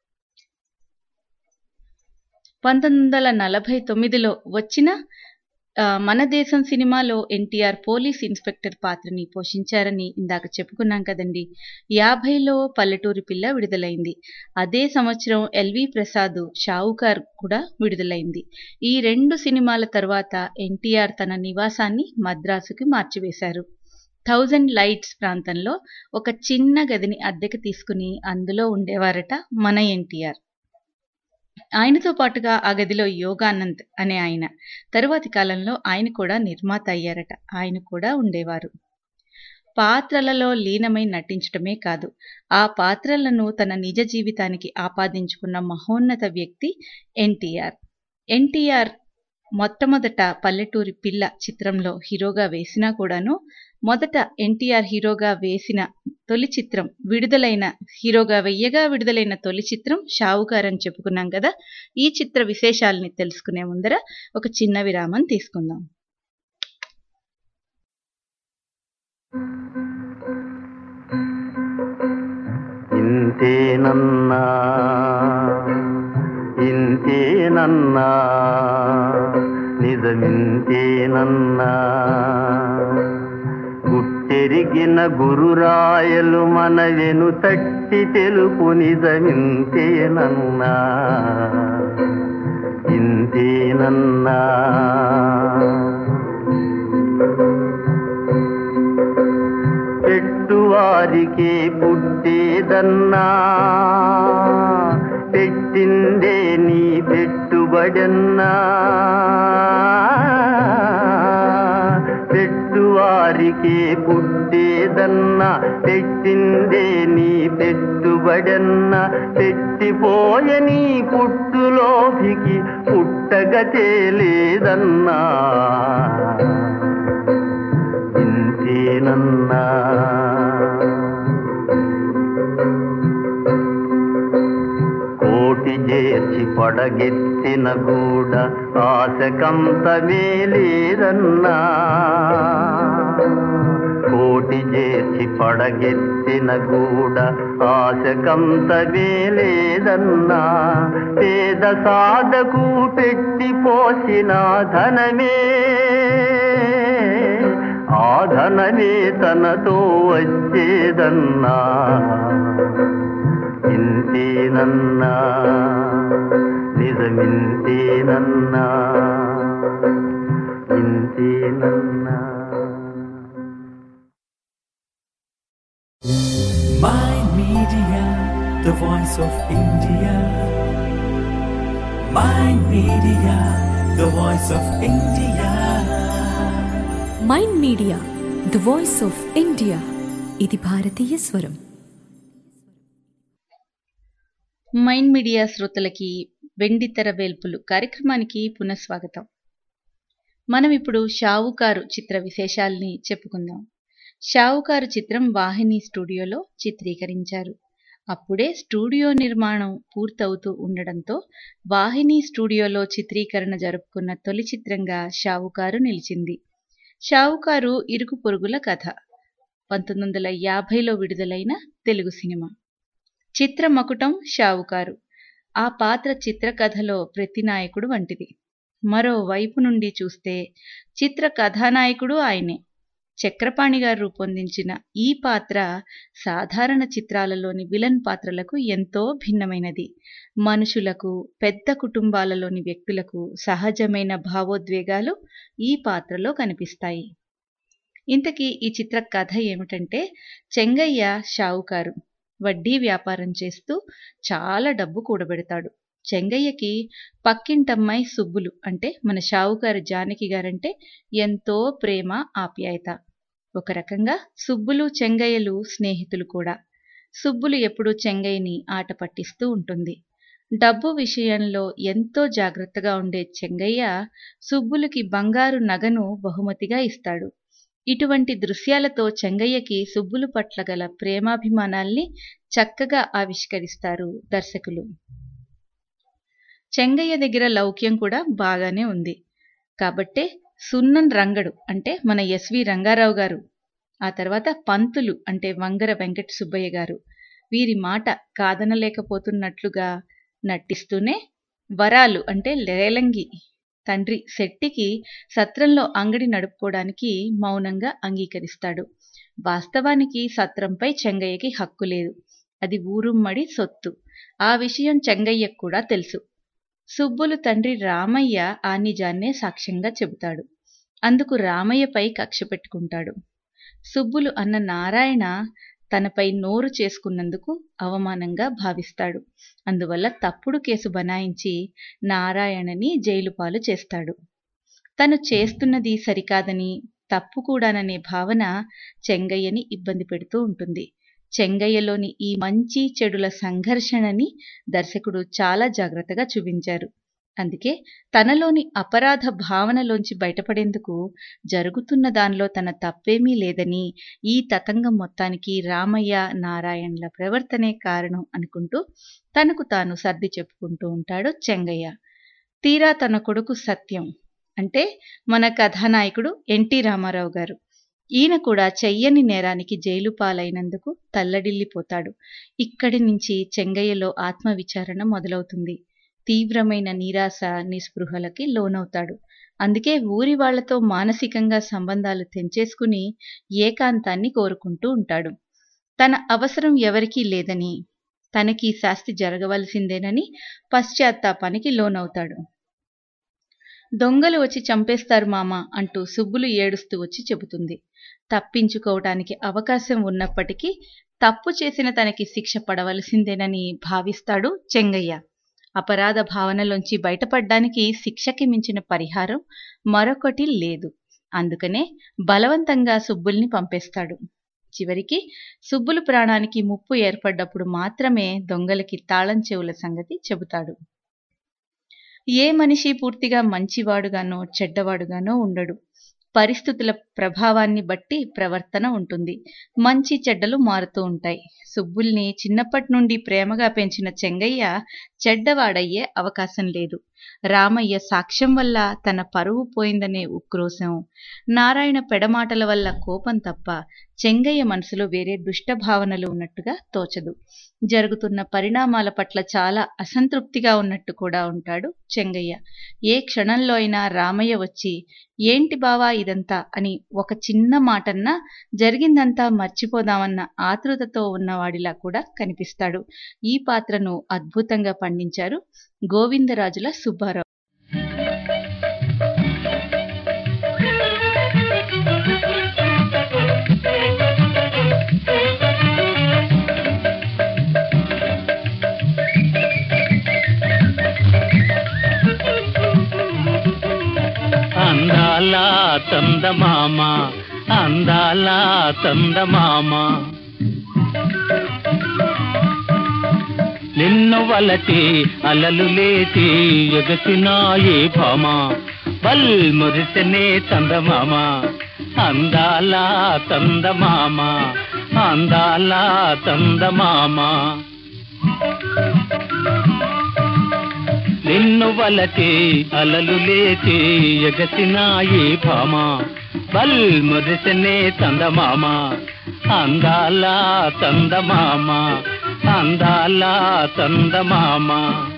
పంతొమ్మిది వందల నలభై తొమ్మిదిలో వచ్చిన మన దేశం సినిమాలో ఎన్టీఆర్ పోలీస్ ఇన్స్పెక్టర్ పాత్రని పోషించారని ఇందాక చెప్పుకున్నాం కదండి యాభైలో పల్లెటూరి పిల్ల విడుదలైంది అదే సంవత్సరం ఎల్వి ప్రసాద్ షావుకార్ కూడా విడుదలైంది ఈ రెండు సినిమాల తర్వాత ఎన్టీఆర్ తన నివాసాన్ని మద్రాసుకి మార్చివేశారు థౌజండ్ లైట్స్ ప్రాంతంలో ఒక చిన్న గదిని అద్దెకి తీసుకుని అందులో ఉండేవారట మన ఎన్టీఆర్ ఆయనతో పాటుగా ఆ గదిలో యోగానంద్ అనే ఆయన తరువాతి కాలంలో ఆయన కూడా నిర్మాత అయ్యారట ఆయన కూడా ఉండేవారు పాత్రలలో లీనమై నటించడమే కాదు ఆ పాత్రలను తన నిజ జీవితానికి ఆపాదించుకున్న మహోన్నత వ్యక్తి ఎన్టీఆర్ ఎన్టీఆర్ మొట్టమొదట పల్లెటూరి పిల్ల చిత్రంలో హీరోగా వేసినా కూడాను మొదట ఎన్టీఆర్ హీరోగా వేసిన తొలి చిత్రం విడుదలైన హీరోగా వెయ్యగా విడుదలైన తొలి చిత్రం షావుకార్ అని చెప్పుకున్నాం కదా ఈ చిత్ర విశేషాలని తెలుసుకునే ముందర ఒక చిన్న విరామం తీసుకుందాం ఇంతేనన్నా ఇంతేనన్నా నిజమింతేనన్నా గుట్టెరిగిన గురురాయలు మన వెను తట్టి తెలుపు నిజమింతేనన్నా ఇంతేనన్నా పెట్టువారికే పుట్టేదన్నా పెట్టిందే నీ పెట్టుబడన్నా పెట్టువారికే పుట్టేదన్నా పెట్టిందే నీ పెట్టుబడన్నా పెట్టిపోయ నీ పుట్టులోభికి పుట్టగతే లేదన్నా ఇంతేనన్నా కోటి చేర్చి పడగెత్తిన గూడ ఆశకంత లేదన్నా కోటి చేర్చి పడగెత్తిన గూడ ఆశకంత లేదన్నా పేద సాధకు పెట్టి పోసిన ధనమే ఆ ధనమే తనతో వచ్చేదన్నా ఇంతేనన్నా నిజమింతేనన్నా ఇంతేనన్నా My Media, the voice of India. My Media, the voice of India. Mind Media the voice of India ఇది భారతీయ స్వరం మైండ్ మీడియా శ్రోతలకి వెండితెర వేల్పులు కార్యక్రమానికి పునఃస్వాగతం మనం ఇప్పుడు షావుకారు చిత్ర విశేషాల్ని చెప్పుకుందాం షావుకారు చిత్రం వాహిని స్టూడియోలో చిత్రీకరించారు అప్పుడే స్టూడియో నిర్మాణం పూర్తవుతూ ఉండడంతో వాహిని స్టూడియోలో చిత్రీకరణ జరుపుకున్న తొలి చిత్రంగా షావుకారు నిలిచింది షావుకారు ఇరుకు పొరుగుల కథ పంతొమ్మిది వందల యాభైలో విడుదలైన తెలుగు సినిమా చిత్ర మకుటం షావుకారు ఆ పాత్ర చిత్రకథలో ప్రతినాయకుడు వంటిది మరో వైపు నుండి చూస్తే చిత్ర కథానాయకుడు ఆయనే చక్రపాణి గారు రూపొందించిన ఈ పాత్ర సాధారణ చిత్రాలలోని విలన్ పాత్రలకు ఎంతో భిన్నమైనది మనుషులకు పెద్ద కుటుంబాలలోని వ్యక్తులకు సహజమైన భావోద్వేగాలు ఈ పాత్రలో కనిపిస్తాయి ఇంతకీ ఈ చిత్ర కథ ఏమిటంటే చెంగయ్య షావుకారు వడ్డీ వ్యాపారం చేస్తూ చాలా డబ్బు కూడబెడతాడు చెంగయ్యకి పక్కింటమ్మాయి సుబ్బులు అంటే మన షావుకారు జానకి గారంటే ఎంతో ప్రేమ ఆప్యాయత ఒక రకంగా సుబ్బులు చెంగయ్యలు స్నేహితులు కూడా సుబ్బులు ఎప్పుడూ చెంగయ్యని ఆట పట్టిస్తూ ఉంటుంది డబ్బు విషయంలో ఎంతో జాగ్రత్తగా ఉండే చెంగయ్య సుబ్బులకి బంగారు నగను బహుమతిగా ఇస్తాడు ఇటువంటి దృశ్యాలతో చెంగయ్యకి సుబ్బులు పట్ల గల ప్రేమాభిమానాల్ని చక్కగా ఆవిష్కరిస్తారు దర్శకులు చెంగయ్య దగ్గర లౌక్యం కూడా బాగానే ఉంది కాబట్టే సున్నన్ రంగడు అంటే మన ఎస్వి రంగారావు గారు ఆ తర్వాత పంతులు అంటే వంగర వెంకట సుబ్బయ్య గారు వీరి మాట కాదనలేకపోతున్నట్లుగా నటిస్తూనే వరాలు అంటే రేలంగి తండ్రి శెట్టికి సత్రంలో అంగడి నడుపుకోవడానికి మౌనంగా అంగీకరిస్తాడు వాస్తవానికి సత్రంపై చెంగయ్యకి హక్కు లేదు అది ఊరుమ్మడి సొత్తు ఆ విషయం చెంగయ్యకు కూడా తెలుసు సుబ్బులు తండ్రి రామయ్య ఆ నిజాన్నే సాక్ష్యంగా చెబుతాడు అందుకు రామయ్యపై కక్ష పెట్టుకుంటాడు సుబ్బులు అన్న నారాయణ తనపై నోరు చేసుకున్నందుకు అవమానంగా భావిస్తాడు అందువల్ల తప్పుడు కేసు బనాయించి నారాయణని జైలు పాలు చేస్తాడు తను చేస్తున్నది సరికాదని తప్పు కూడాననే భావన చెంగయ్యని ఇబ్బంది పెడుతూ ఉంటుంది చెంగయ్యలోని ఈ మంచి చెడుల సంఘర్షణని దర్శకుడు చాలా జాగ్రత్తగా చూపించారు అందుకే తనలోని అపరాధ భావనలోంచి బయటపడేందుకు జరుగుతున్న దానిలో తన తప్పేమీ లేదని ఈ తతంగం మొత్తానికి రామయ్య నారాయణల ప్రవర్తనే కారణం అనుకుంటూ తనకు తాను సర్ది చెప్పుకుంటూ ఉంటాడు చెంగయ్య తీరా తన కొడుకు సత్యం అంటే మన కథానాయకుడు ఎన్టీ రామారావు గారు ఈయన కూడా చెయ్యని నేరానికి జైలు పాలైనందుకు తల్లడిల్లిపోతాడు ఇక్కడి నుంచి చెంగయ్యలో ఆత్మవిచారణ మొదలవుతుంది తీవ్రమైన నిరాశ నిస్పృహలకి లోనవుతాడు అందుకే ఊరి వాళ్లతో మానసికంగా సంబంధాలు తెంచేసుకుని ఏకాంతాన్ని కోరుకుంటూ ఉంటాడు తన అవసరం ఎవరికీ లేదని తనకి శాస్తి జరగవలసిందేనని పశ్చాత్తాపానికి లోనవుతాడు దొంగలు వచ్చి చంపేస్తారు మామ అంటూ సుబ్బులు ఏడుస్తూ వచ్చి చెబుతుంది తప్పించుకోవటానికి అవకాశం ఉన్నప్పటికీ తప్పు చేసిన తనకి శిక్ష పడవలసిందేనని భావిస్తాడు చెంగయ్య అపరాధ భావనలోంచి బయటపడ్డానికి శిక్షకి మించిన పరిహారం మరొకటి లేదు అందుకనే బలవంతంగా సుబ్బుల్ని పంపేస్తాడు చివరికి సుబ్బులు ప్రాణానికి ముప్పు ఏర్పడ్డప్పుడు మాత్రమే దొంగలకి తాళం చెవుల సంగతి చెబుతాడు ఏ మనిషి పూర్తిగా మంచివాడుగానో చెడ్డవాడుగానో ఉండడు పరిస్థితుల ప్రభావాన్ని బట్టి ప్రవర్తన ఉంటుంది మంచి చెడ్డలు మారుతూ ఉంటాయి సుబ్బుల్ని చిన్నప్పటి నుండి ప్రేమగా పెంచిన చెంగయ్య చెడ్డవాడయ్యే అవకాశం లేదు రామయ్య సాక్ష్యం వల్ల తన పరువు పోయిందనే ఉక్రోశం నారాయణ పెడమాటల వల్ల కోపం తప్ప చెంగయ్య మనసులో వేరే దుష్ట భావనలు ఉన్నట్టుగా తోచదు జరుగుతున్న పరిణామాల పట్ల చాలా అసంతృప్తిగా ఉన్నట్టు కూడా ఉంటాడు చెంగయ్య ఏ క్షణంలో అయినా రామయ్య వచ్చి ఏంటి బావా ఇదంతా అని ఒక చిన్న మాటన్నా జరిగిందంతా మర్చిపోదామన్న ఆతృతతో ఉన్నవాడిలా కూడా కనిపిస్తాడు ఈ పాత్రను అద్భుతంగా పండించారు గోవిందరాజుల సుబ్బారావు అందాల తందమామ అందాల తందమామ నిన్ను వలటి అలలు లేటి ఎగసినాయే భామ బల్ మురిసెనే చందమామ అందాల చందమామ అందాల చందమామ నిన్ను వలచి అలలు లేచి ఎగసినాయి భామ బల్ మురిసెనే చందమామ అందాల చందమామ అందాల చందమామ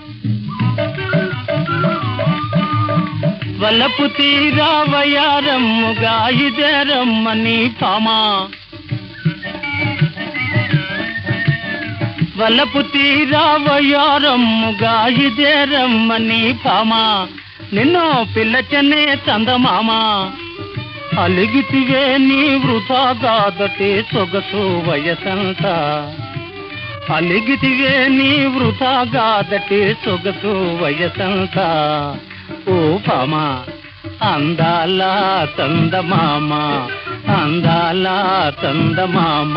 వలపు తీరావయారమ్ముగా ఇదరమ్మని పామా వలపు తీరావయారమ్ముగా ఇదేరమ్మని పామా నిన్నో పిల్లచనే చందమామా అలిగితివే నీ వృథాగాదటే సొగసు వయసంత అలిగితివే నీ వృథాగాదటే సొగసు వయసంత ఓ పామా అందాల చందమామ అందాల చందమామ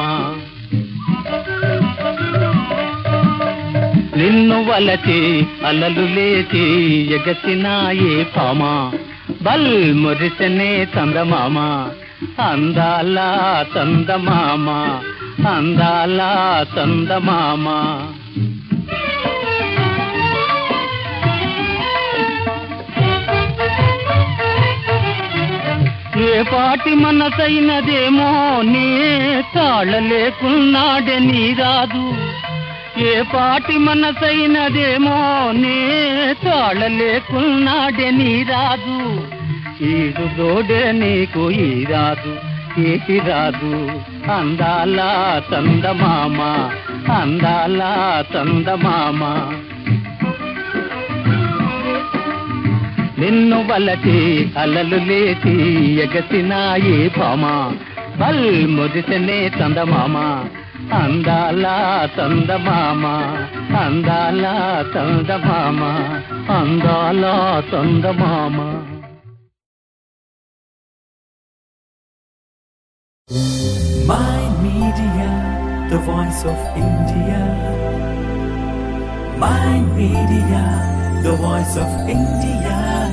నిన్ను వలచి అలలు లేచి ఎగసినాయే పామా బల్ మురిసనే చందమామ అందాల చందమామ అందాల చందమామ ఏ పాటి మనసైనదేమో నే తాళలేకున్నాడే నీ రాదు ఏ పాటి మనసైనదేమో నే తాళలేకున్నాడే నీ రాదు ఈడు దోడే నీకు ఈ రాదు ఏటి రాదు అందాల చందమామ అందాల చందమామ నిన్ను వలచి అలలు లేచి ఎగసినాయి భామ బల్ మురిసనే చందమామ అందాల చందమామ అందాల చందమామ అందాల చందమామ My Media, the voice of India. My Media, the voice of India.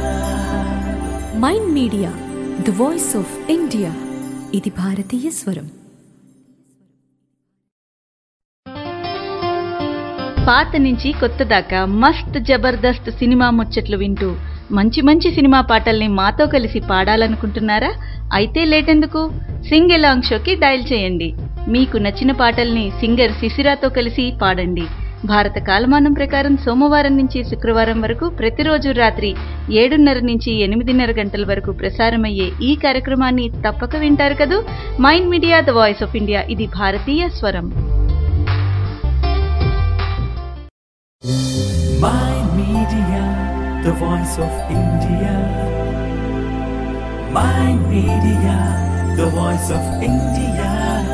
Mind Media the voice of India ఇది భారతీయ స్వరం పాత నుంచి కొత్త దాకా మస్త్ జబర్దస్త్ సినిమా ముచ్చట్లు వింటూ మంచి మంచి సినిమా పాటల్ని మాతో కలిసి పాడాలనుకుంటున్నారా అయితే లేటెందుకు సింగ్ ఎలాంగ్ షోకి డయల్ చేయండి మీకు నచ్చిన పాటల్ని సింగర్ శిశిరాతో కలిసి పాడండి భారత కాలమానం ప్రకారం సోమవారం నుంచి శుక్రవారం వరకు ప్రతిరోజు రాత్రి ఏడున్నర నుంచి ఎనిమిదిన్నర గంటల వరకు ప్రసారమయ్యే ఈ కార్యక్రమాన్ని తప్పక వింటారు కదూ Mind Media the voice of India ఇది భారతీయ స్వరం My Media, the voice of India. My Media, the voice of India.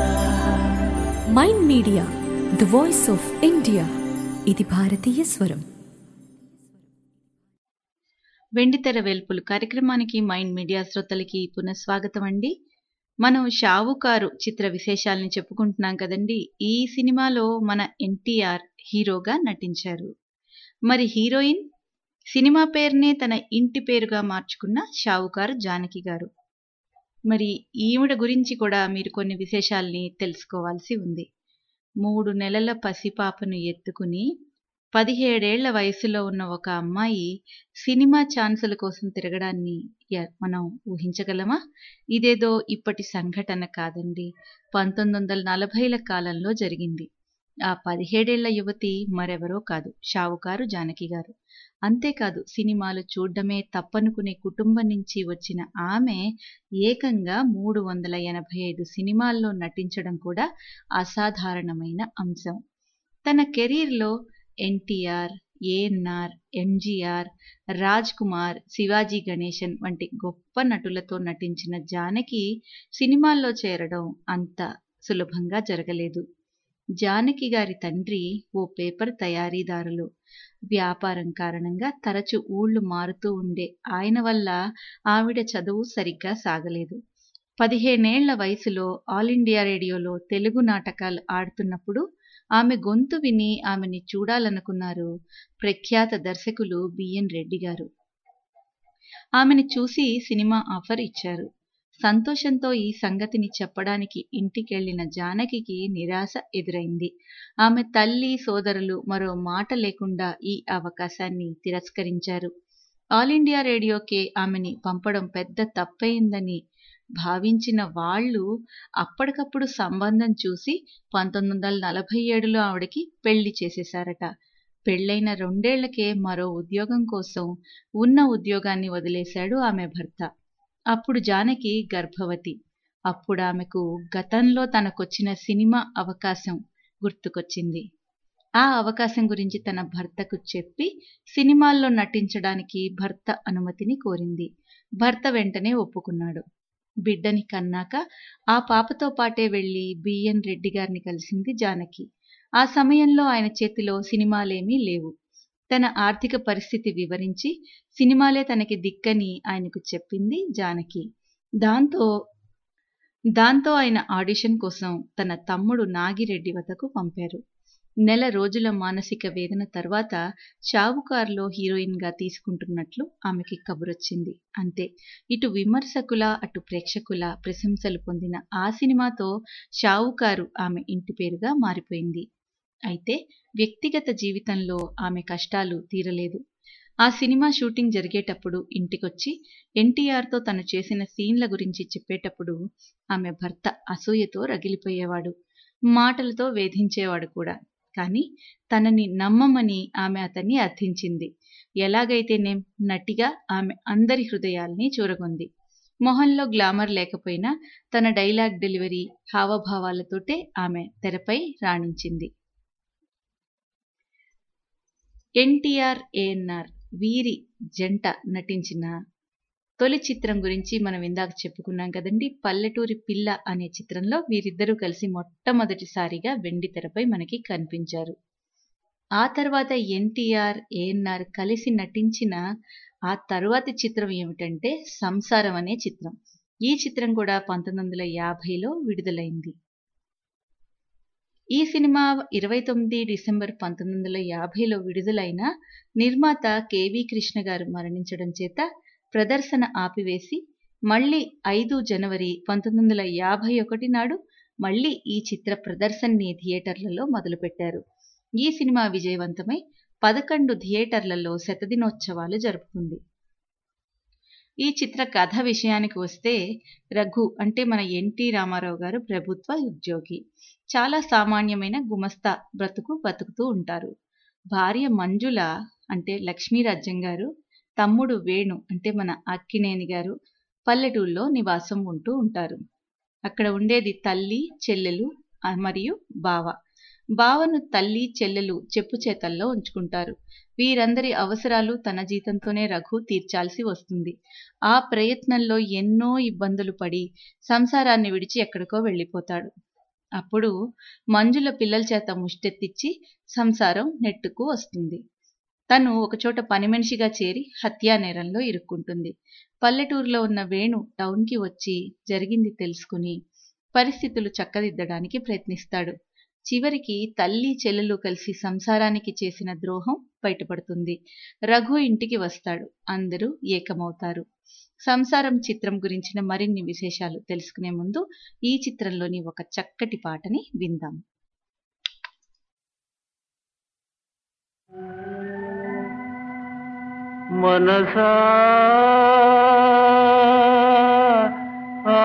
Mind Media the voice of India ఇది భారతీయ స్వరం వెండితెర వెల్పులు కార్యక్రమానికి మైండ్ మీడియా శ్రోతలకి పునఃస్వాగతం అండి మనం షావుకారు చిత్ర విశేషాలని చెప్పుకుంటున్నాం కదండి ఈ సినిమాలో మన ఎన్టీఆర్ హీరోగా నటించారు మరి హీరోయిన్ సినిమా పేరునే తన ఇంటి పేరుగా మార్చుకున్న షావుకారు జానకి గారు మరి ఈవిడ గురించి కూడా మీరు కొన్ని విశేషాల్ని తెలుసుకోవాల్సి ఉంది మూడు నెలల పసిపాపను ఎత్తుకుని పదిహేడేళ్ల వయసులో ఉన్న ఒక అమ్మాయి సినిమా ఛాన్సుల కోసం తిరగడాన్ని య- మనం ఊహించగలమా ఇదేదో ఇప్పటి సంఘటన కాదండి పంతొమ్మిది వందల నలభైల కాలంలో జరిగింది ఆ పదిహేడేళ్ల యువతి మరెవరో కాదు షావుకారు జానకి గారు అంతేకాదు సినిమాలు చూడ్డమే తప్పనుకునే కుటుంబం నుంచి వచ్చిన ఆమె ఏకంగా మూడు వందల ఎనభై ఐదు సినిమాల్లో నటించడం కూడా అసాధారణమైన అంశం తన కెరీర్లో ఎన్టీఆర్ ఏఎన్ఆర్ ఎంజీఆర్ రాజ్ కుమార్ శివాజీ గణేశన్ వంటి గొప్ప నటులతో నటించిన జానకి సినిమాల్లో చేరడం అంత సులభంగా జరగలేదు జానకి గారి తండ్రి ఓ పేపర్ తయారీదారులు వ్యాపారం కారణంగా తరచు ఊళ్ళు మారుతూ ఉండే ఆయన వల్ల ఆవిడ చదువు సరిగ్గా సాగలేదు పదిహేనేళ్ల వయసులో ఆల్ ఇండియా రేడియోలో తెలుగు నాటకాలు ఆడుతున్నప్పుడు ఆమె గొంతు విని ఆమెని చూడాలనుకున్నారు ప్రఖ్యాత దర్శకులు బిఎన్ రెడ్డి గారు ఆమెని చూసి సినిమా ఆఫర్ ఇచ్చారు సంతోషంతో ఈ సంగతిని చెప్పడానికి ఇంటికెళ్లిన జానకికి నిరాశ ఎదురైంది ఆమె తల్లి సోదరులు మరో మాట లేకుండా ఈ అవకాశాన్ని తిరస్కరించారు ఆల్ ఇండియా రేడియోకే ఆమెని పంపడం పెద్ద తప్పయిందని భావించిన వాళ్ళు అప్పటికప్పుడు సంబంధం చూసి పంతొమ్మిది వందల నలభై ఏడులో ఆవిడకి పెళ్లి చేసేశారట పెళ్ళైన రెండేళ్లకే మరో ఉద్యోగం కోసం ఉన్న ఉద్యోగాన్ని వదిలేశాడు ఆమె భర్త అప్పుడు జానకి గర్భవతి అప్పుడు ఆమెకు గతంలో తనకొచ్చిన సినిమా అవకాశం గుర్తుకొచ్చింది ఆ అవకాశం గురించి తన భర్తకు చెప్పి సినిమాల్లో నటించడానికి భర్త అనుమతిని కోరింది భర్త వెంటనే ఒప్పుకున్నాడు బిడ్డని కన్నాక ఆ పాపతో పాటే వెళ్లి బిఎన్ రెడ్డి గారిని కలిసింది జానకి ఆ సమయంలో ఆయన చేతిలో సినిమాలేమీ లేవు తన ఆర్థిక పరిస్థితి వివరించి సినిమాలే తనకి దిక్కని ఆయనకు చెప్పింది జానకి దాంతో దాంతో ఆయన ఆడిషన్ కోసం తన తమ్ముడు నాగిరెడ్డి వద్దకు పంపారు నెల రోజుల మానసిక వేదన తర్వాత షావుకార్లో హీరోయిన్గా తీసుకుంటున్నట్లు ఆమెకి కబురొచ్చింది అంతే ఇటు విమర్శకుల అటు ప్రేక్షకుల ప్రశంసలు పొందిన ఆ సినిమాతో షావుకారు ఆమె ఇంటి పేరుగా మారిపోయింది అయితే వ్యక్తిగత జీవితంలో ఆమె కష్టాలు తీరలేదు ఆ సినిమా షూటింగ్ జరిగేటప్పుడు ఇంటికొచ్చి ఎన్టీఆర్తో తను చేసిన సీన్ల గురించి చెప్పేటప్పుడు ఆమె భర్త అసూయతో రగిలిపోయేవాడు మాటలతో వేధించేవాడు కూడా కానీ తనని నమ్మమని ఆమె అతన్ని అర్థించింది ఎలాగైతేనేం నటిగా ఆమె అందరి హృదయాల్ని చూరగొంది మొహంలో గ్లామర్ లేకపోయినా తన డైలాగ్ డెలివరీ హావభావాలతోటే ఆమె తెరపై రాణించింది ఎన్టీఆర్ ఏఎన్ఆర్ వీరి జంట నటించిన తొలి చిత్రం గురించి మనం ఇందాక చెప్పుకున్నాం కదండి పల్లెటూరి పిల్ల అనే చిత్రంలో వీరిద్దరూ కలిసి మొట్టమొదటిసారిగా వెండి తెరపై మనకి కనిపించారు ఆ తర్వాత ఎన్టీఆర్ ఏఎన్ఆర్ కలిసి నటించిన ఆ తరువాతి చిత్రం ఏమిటంటే సంసారం అనే చిత్రం ఈ చిత్రం కూడా పంతొమ్మిది వందల యాభైలో విడుదలైంది ఈ సినిమా ఇరవై తొమ్మిది డిసెంబర్ పంతొమ్మిది వందల యాభైలో విడుదలైన నిర్మాత కెవి కృష్ణ గారు మరణించడం చేత ప్రదర్శన ఆపివేసి మళ్ళీ ఐదు జనవరి పంతొమ్మిది వందల యాభై ఒకటి నాడు మళ్ళీ ఈ చిత్ర ప్రదర్శనని థియేటర్లలో మొదలుపెట్టారు ఈ సినిమా విజయవంతమై పదకొండు థియేటర్లలో శతదినోత్సవాలు జరుపుకుంది ఈ చిత్ర కథ విషయానికి వస్తే రఘు అంటే మన ఎన్టీ రామారావు గారు ప్రభుత్వ ఉద్యోగి చాలా సామాన్యమైన గుమస్తా బ్రతుకు బతుకుతూ ఉంటారు భార్య మంజుల అంటే లక్ష్మీరాజ్యం గారు తమ్ముడు వేణు అంటే మన అక్కినేని గారు పల్లెటూరులో నివాసం ఉంటూ ఉంటారు అక్కడ ఉండేది తల్లి చెల్లెలు ఆ, మరియు బావ బావను తల్లి చెల్లెలు చెప్పు చేతల్లో ఉంచుకుంటారు వీరందరి అవసరాలు తన జీతంతోనే రఘు తీర్చాల్సి వస్తుంది ఆ ప్రయత్నంలో ఎన్నో ఇబ్బందులు పడి సంసారాన్ని విడిచి ఎక్కడికో వెళ్ళిపోతాడు అప్పుడు మంజుల పిల్లల చేత ముష్టెత్తిచ్చి సంసారం నెట్టుకు వస్తుంది తను ఒకచోట పని మనిషిగా చేరి హత్యా నేరంలో ఇరుక్కుంటుంది పల్లెటూరులో ఉన్న వేణు టౌన్కి వచ్చి జరిగింది తెలుసుకుని పరిస్థితులు చక్కదిద్దడానికి ప్రయత్నిస్తాడు చివరికి తల్లి చెల్లెలు కలిసి సంసారానికి చేసిన ద్రోహం బయటపడుతుంది రఘు ఇంటికి వస్తాడు అందరూ ఏకమవుతారు సంసారం చిత్రం గురించిన మరిన్ని విశేషాలు తెలుసుకునే ముందు ఈ చిత్రంలోని ఒక చక్కటి పాటని విందాం మనసా ఆ,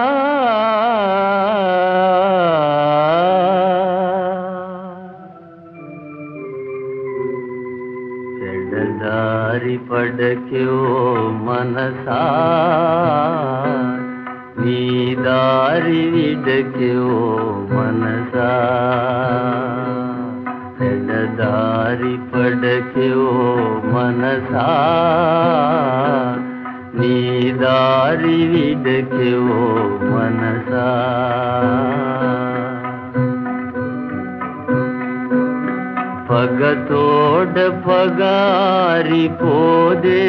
చెడ్డదారి పడక్యో మనసా నీ దారి విడక్యో మనసా చెడ్డదారి పడక్యో మనసా నీ దారి విడక్యో మనసా పగతోడ పగారిపోదే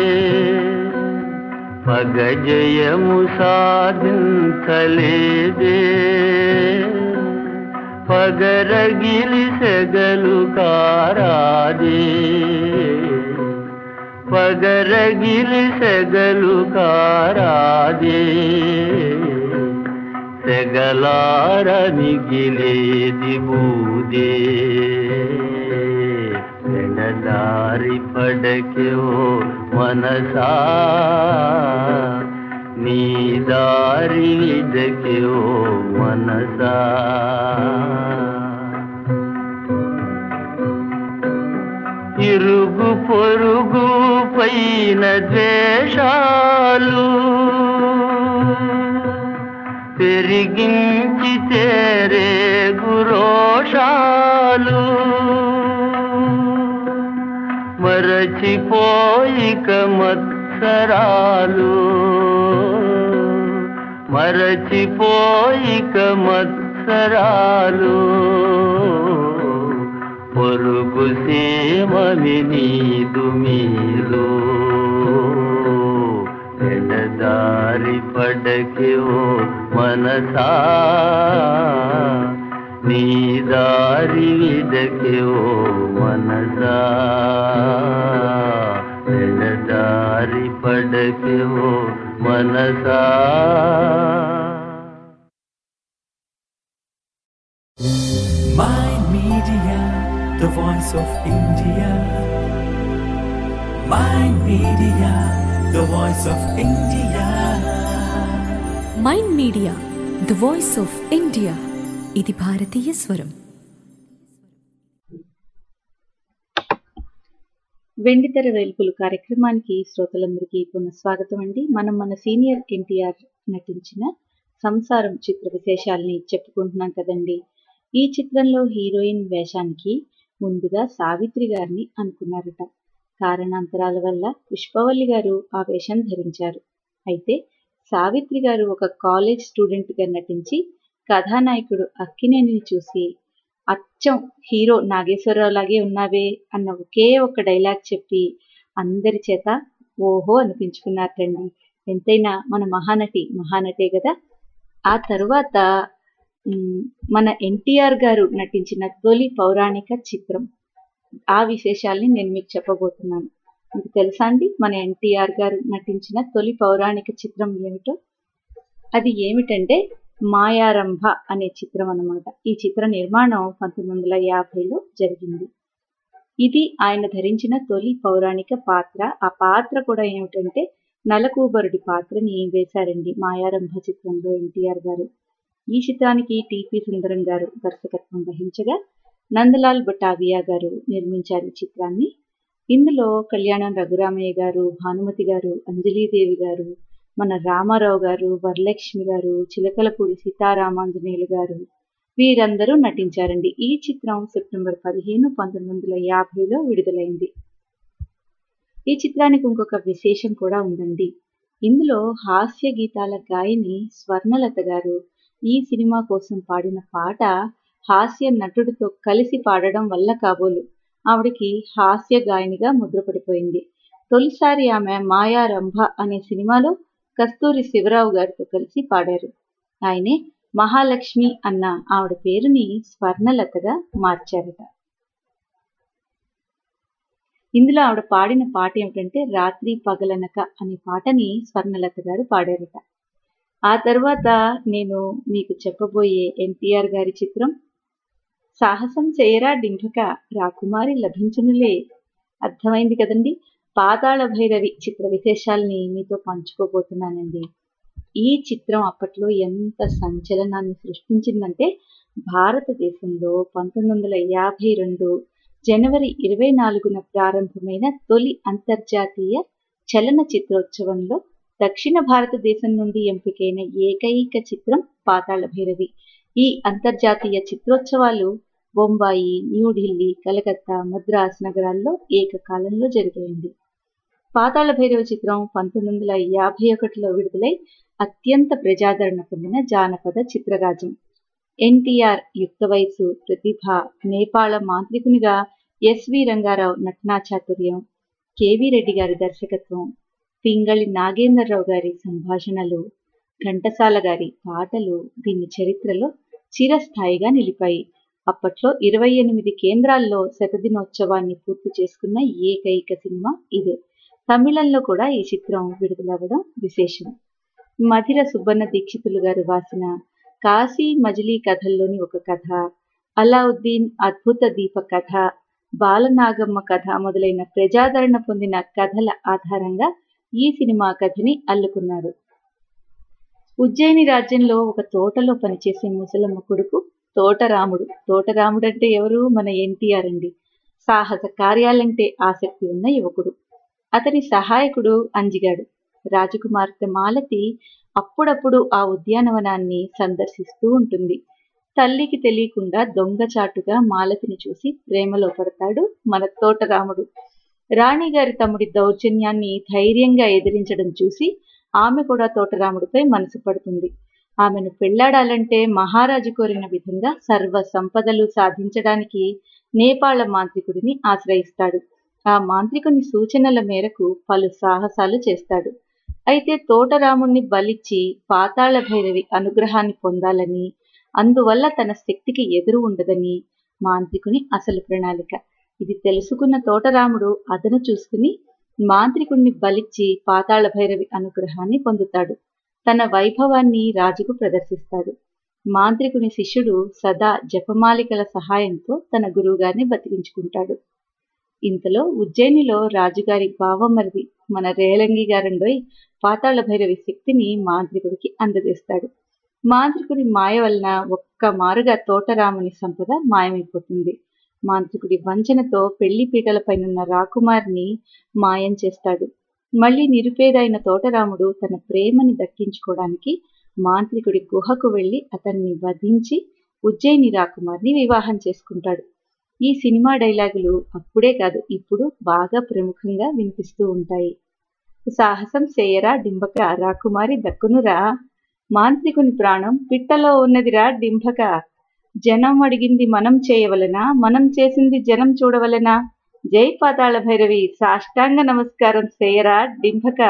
పగ జయము సాధించలేదే పగరగిలి సెగలు కారాదే పగరగిలి సెగలు కారాదే సెగలార మిగిలేది బూదే ఎడదారి పడకెవో మనసా నీ దారి విడకెవో మనసా ఇరుగు పొరుగు పైన ద్వేషాలు పెరిగించి చేరే గురోషాలు మరచిపోయిక మత్సరాలు మరచిపోయిక మత్సరాలు పొరుగు సీమమి నీదు మీలు ఎడదారి పడకెవో మనసా నీ దారి విడకెవో మనసా ఎడదారి పడకెవో మనసా Mind Media, the voice of India. Mind Media, the voice of India. Mind Media the voice of India ఇది భారతీయ స్వరం వెండితెర వేల్పులు కార్యక్రమానికి శ్రోతలందరికీ పునఃస్వాగతం అండి మనం మన సీనియర్ ఎన్టీఆర్ నటించిన సంసారం చిత్ర విశేషాల్ని చెప్పుకుంటున్నాం కదండి ఈ చిత్రంలో హీరోయిన్ వేషానికి ముందుగా సావిత్రి గారిని అనుకున్నారట కారణాంతరాల వల్ల పుష్పవల్లి గారు ఆ వేషం ధరించారు అయితే సావిత్రి గారు ఒక కాలేజ్ స్టూడెంట్గా నటించి కథానాయకుడు అక్కినేనిని చూసి అచ్చం హీరో నాగేశ్వరరావు లాగే ఉన్నావే అన్న ఒకే ఒక డైలాగ్ చెప్పి అందరి చేత ఓహో అనిపించుకున్నారటండి ఎంతైనా మన మహానటి మహానటే కదా ఆ తరువాత మ్, మన ఎన్టీఆర్ గారు నటించిన తొలి పౌరాణిక చిత్రం ఆ విశేషాల్ని నేను మీకు చెప్పబోతున్నాను మీకు తెలుసా అండి మన ఎన్టీఆర్ గారు నటించిన తొలి పౌరాణిక చిత్రం ఏమిటో అది ఏమిటంటే మాయారంభ అనే చిత్రం అన్నమాట ఈ చిత్ర నిర్మాణం పంతొమ్మిది వందల యాభైలో జరిగింది ఇది ఆయన ధరించిన తొలి పౌరాణిక పాత్ర ఆ పాత్ర కూడా ఏమిటంటే నలకూబరుడి పాత్రని వేశారండి మాయారంభ చిత్రంలో ఎన్టీఆర్ గారు ఈ చిత్రానికి టిపి సుందరం గారు దర్శకత్వం వహించగా నందలాల్ బటావియా గారు నిర్మించారు ఈ చిత్రాన్ని ఇందులో కళ్యాణం రఘురామయ్య గారు భానుమతి గారు అంజలీదేవి గారు మన రామారావు గారు వరలక్ష్మి గారు చిలకలపూడి సీతారామాంజనేయులు గారు వీరందరూ నటించారండి ఈ చిత్రం సెప్టెంబర్ పదిహేను పంతొమ్మిది వందల యాభైలో విడుదలైంది ఈ చిత్రానికి ఇంకొక విశేషం కూడా ఉందండి ఇందులో హాస్య గీతాల గాయని స్వర్ణలత గారు ఈ సినిమా కోసం పాడిన పాట హాస్య నటుడితో కలిసి పాడడం వల్ల కాబోలు ఆవిడకి హాస్య గాయనిగా ముద్రపడిపోయింది తొలిసారి ఆమె మాయారంభ అనే సినిమాలో కస్తూరి శివరావు గారితో కలిసి పాడారు ఆయనే మహాలక్ష్మి అన్న ఆవిడ పేరుని స్వర్ణలతగా మార్చారట ఇందులో ఆవిడ పాడిన పాట ఏమిటంటే రాత్రి పగలనక అనే పాటని స్వర్ణలత గారు పాడారట ఆ తర్వాత నేను మీకు చెప్పబోయే ఎన్టీఆర్ గారి చిత్రం సాహసం చేయరా డింఠక రాకుమారి లభించునులే అర్థమైంది కదండి పాతాళ భైరవి చిత్ర విశేషాల్ని మీతో పంచుకోబోతున్నానండి ఈ చిత్రం అప్పట్లో ఎంత సంచలనాన్ని సృష్టించిందంటే భారతదేశంలో పంతొమ్మిది వందల యాభై రెండు జనవరి ఇరవై నాలుగున ప్రారంభమైన తొలి అంతర్జాతీయ చలన చిత్రోత్సవంలో దక్షిణ భారతదేశం నుండి ఎంపికైన ఏకైక చిత్రం పాతాళ భైరవి ఈ అంతర్జాతీయ చిత్రోత్సవాలు బొంబాయి న్యూఢిల్లీ కలకత్తా మద్రాస్ నగరాల్లో ఏకకాలంలో జరిగాయండి పాతాళ భైరవ చిత్రం పంతొమ్మిది వందల యాభై ఒకటిలో విడుదలై అత్యంత ప్రజాదరణ పొందిన జానపద చిత్రరాజం ఎన్టీఆర్ యుక్త వయసు ప్రతిభ నేపాళ మాంత్రికునిగా ఎస్వి రంగారావు నటనాచాతుర్యం కెవి రెడ్డి గారి దర్శకత్వం పింగళి నాగేంద్రరావు గారి సంభాషణలు ఘంటసాల గారి పాటలు దీని చరిత్రలో చిరస్థాయిగా నిలిపాయి అప్పట్లో ఇరవై ఎనిమిది కేంద్రాల్లో శతదినోత్సవాన్ని పూర్తి చేసుకున్న ఏకైక సినిమా ఇదే తమిళంలో కూడా ఈ చిత్రం విడుదలవ్వడం విశేషం మధిర సుబ్బన్న దీక్షితులు గారు రాసిన కాశీ మజిలీ కథల్లోని ఒక కథ అలావుద్దీన్ అద్భుత దీప కథ బాలనాగమ్మ కథ మొదలైన ప్రజాదరణ పొందిన కథల ఆధారంగా ఈ సినిమా కథని అల్లుకున్నారు ఉజ్జయిని రాజ్యంలో ఒక తోటలో పనిచేసే ముసలమ్మ కొడుకు తోటరాముడు తోటరాముడు అంటే ఎవరు మన ఎన్టీఆర్ అండి సాహస కార్యాలంటే ఆసక్తి ఉన్న యువకుడు అతని సహాయకుడు అంజిగాడు రాజకుమార్తె మాలతి అప్పుడప్పుడు ఆ ఉద్యానవనాన్ని సందర్శిస్తూ ఉంటుంది తల్లికి తెలియకుండా దొంగచాటుగా మాలతిని చూసి ప్రేమలో పడతాడు మన తోటరాముడు రాణిగారి తమ్ముడి దౌర్జన్యాన్ని ధైర్యంగా ఎదిరించడం చూసి ఆమె కూడా తోటరాముడిపై మనసు పడుతుంది ఆమెను పెళ్లాడాలంటే మహారాజు కోరిన విధంగా సర్వ సంపదలు సాధించడానికి నేపాళ మాంత్రికుడిని ఆశ్రయిస్తాడు ఆ మాంత్రికుని సూచనల మేరకు పలు సాహసాలు చేస్తాడు అయితే తోటరాముణ్ణి బలిచ్చి పాతాళ భైరవి అనుగ్రహాన్ని పొందాలని అందువల్ల తన శక్తికి ఎదురు ఉండదని మాంత్రికుని అసలు ప్రణాళిక ఇది తెలుసుకున్న తోటరాముడు అదను చూసుకుని మాంత్రికుణ్ణి బలిచ్చి పాతాళ భైరవి అనుగ్రహాన్ని పొందుతాడు తన వైభవాన్ని రాజుకు ప్రదర్శిస్తాడు మాంత్రికుని శిష్యుడు సదా జపమాలికల సహాయంతో తన గురువుగారిని బతికించుకుంటాడు ఇంతలో ఉజ్జయినిలో రాజుగారి బావమరిది మన రేలంగి గారండోయ్ పాతాళ భైరవి శక్తిని మాంత్రికుడికి అందజేస్తాడు మాంత్రికుడి మాయ వలన ఒక్క మారుగా తోటరాముని సంపద మాయమైపోతుంది మాంత్రికుడి వంచనతో పెళ్లి పీటలపైనున్న రాకుమారిని మాయం చేస్తాడు మళ్ళీ నిరుపేదైన తోటరాముడు తన ప్రేమని దక్కించుకోవడానికి మాంత్రికుడి గుహకు వెళ్లి అతన్ని వధించి ఉజ్జయిని రాకుమార్ని వివాహం చేసుకుంటాడు ఈ సినిమా డైలాగులు అప్పుడే కాదు ఇప్పుడు బాగా ప్రముఖంగా వినిపిస్తూ ఉంటాయి సాహసం చేయరా డింబక రాకుమారి దక్కునురా మాంత్రికుని ప్రాణం పిట్టలో ఉన్నదిరా డింబక జనం అడిగింది మనం చేయవలనా మనం చేసింది జనం చూడవలనా జై పాతాళ భైరవి సాష్టాంగ నమస్కారం చేయరా డింబక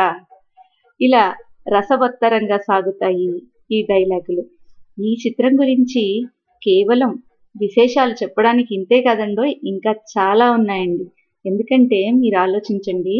ఇలా రసవత్తరంగా సాగుతాయి ఈ డైలాగులు ఈ చిత్రం గురించి కేవలం విశేషాలు చెప్పడానికి ఇంతే కాదండో ఇంకా చాలా ఉన్నాయండి ఎందుకంటే మీరు ఆలోచించండి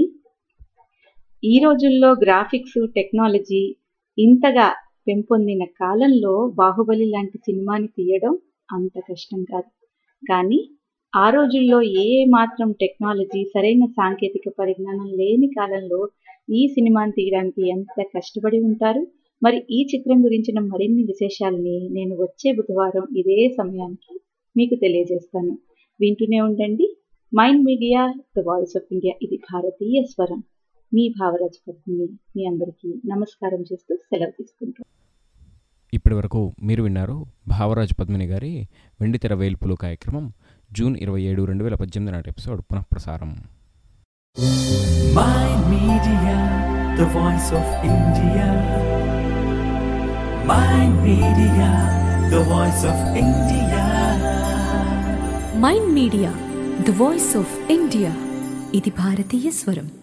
ఈ రోజుల్లో గ్రాఫిక్స్ టెక్నాలజీ ఇంతగా పెంపొందిన కాలంలో బాహుబలి లాంటి సినిమాని తీయడం అంత కష్టం కాదు కానీ ఆ రోజుల్లో ఏ మాత్రం టెక్నాలజీ సరైన సాంకేతిక పరిజ్ఞానం లేని కాలంలో ఈ సినిమాని తీయడానికి ఎంత కష్టపడి ఉంటారు మరి ఈ చిత్రం గురించిన మరిన్ని విశేషాలని నేను వచ్చే బుధవారం ఇదే సమయానికి మీకు తెలియజేస్తాను వింటూనే ఉండండి Mind Media the voice of India ఇది భారతీయ స్వరం మీ భావరాజ్ పద్మిని మీ అందరికీ నమస్కారం చేస్తూ సెలవు తీసుకుంటాం ఇప్పటి వరకు మీరు విన్నారు భావరాజ్ పద్మిని గారి వెండితెర వేల్పులు కార్యక్రమం జూన్ ఇరవై ఏడు రెండు వేల పద్దెనిమిది నాటి ఎపిసోడ్ పునఃప్రసారం Mind Media, the voice of India. Mind Media, the voice of India. Mind Media the voice of India ఇది భారతీయ స్వరం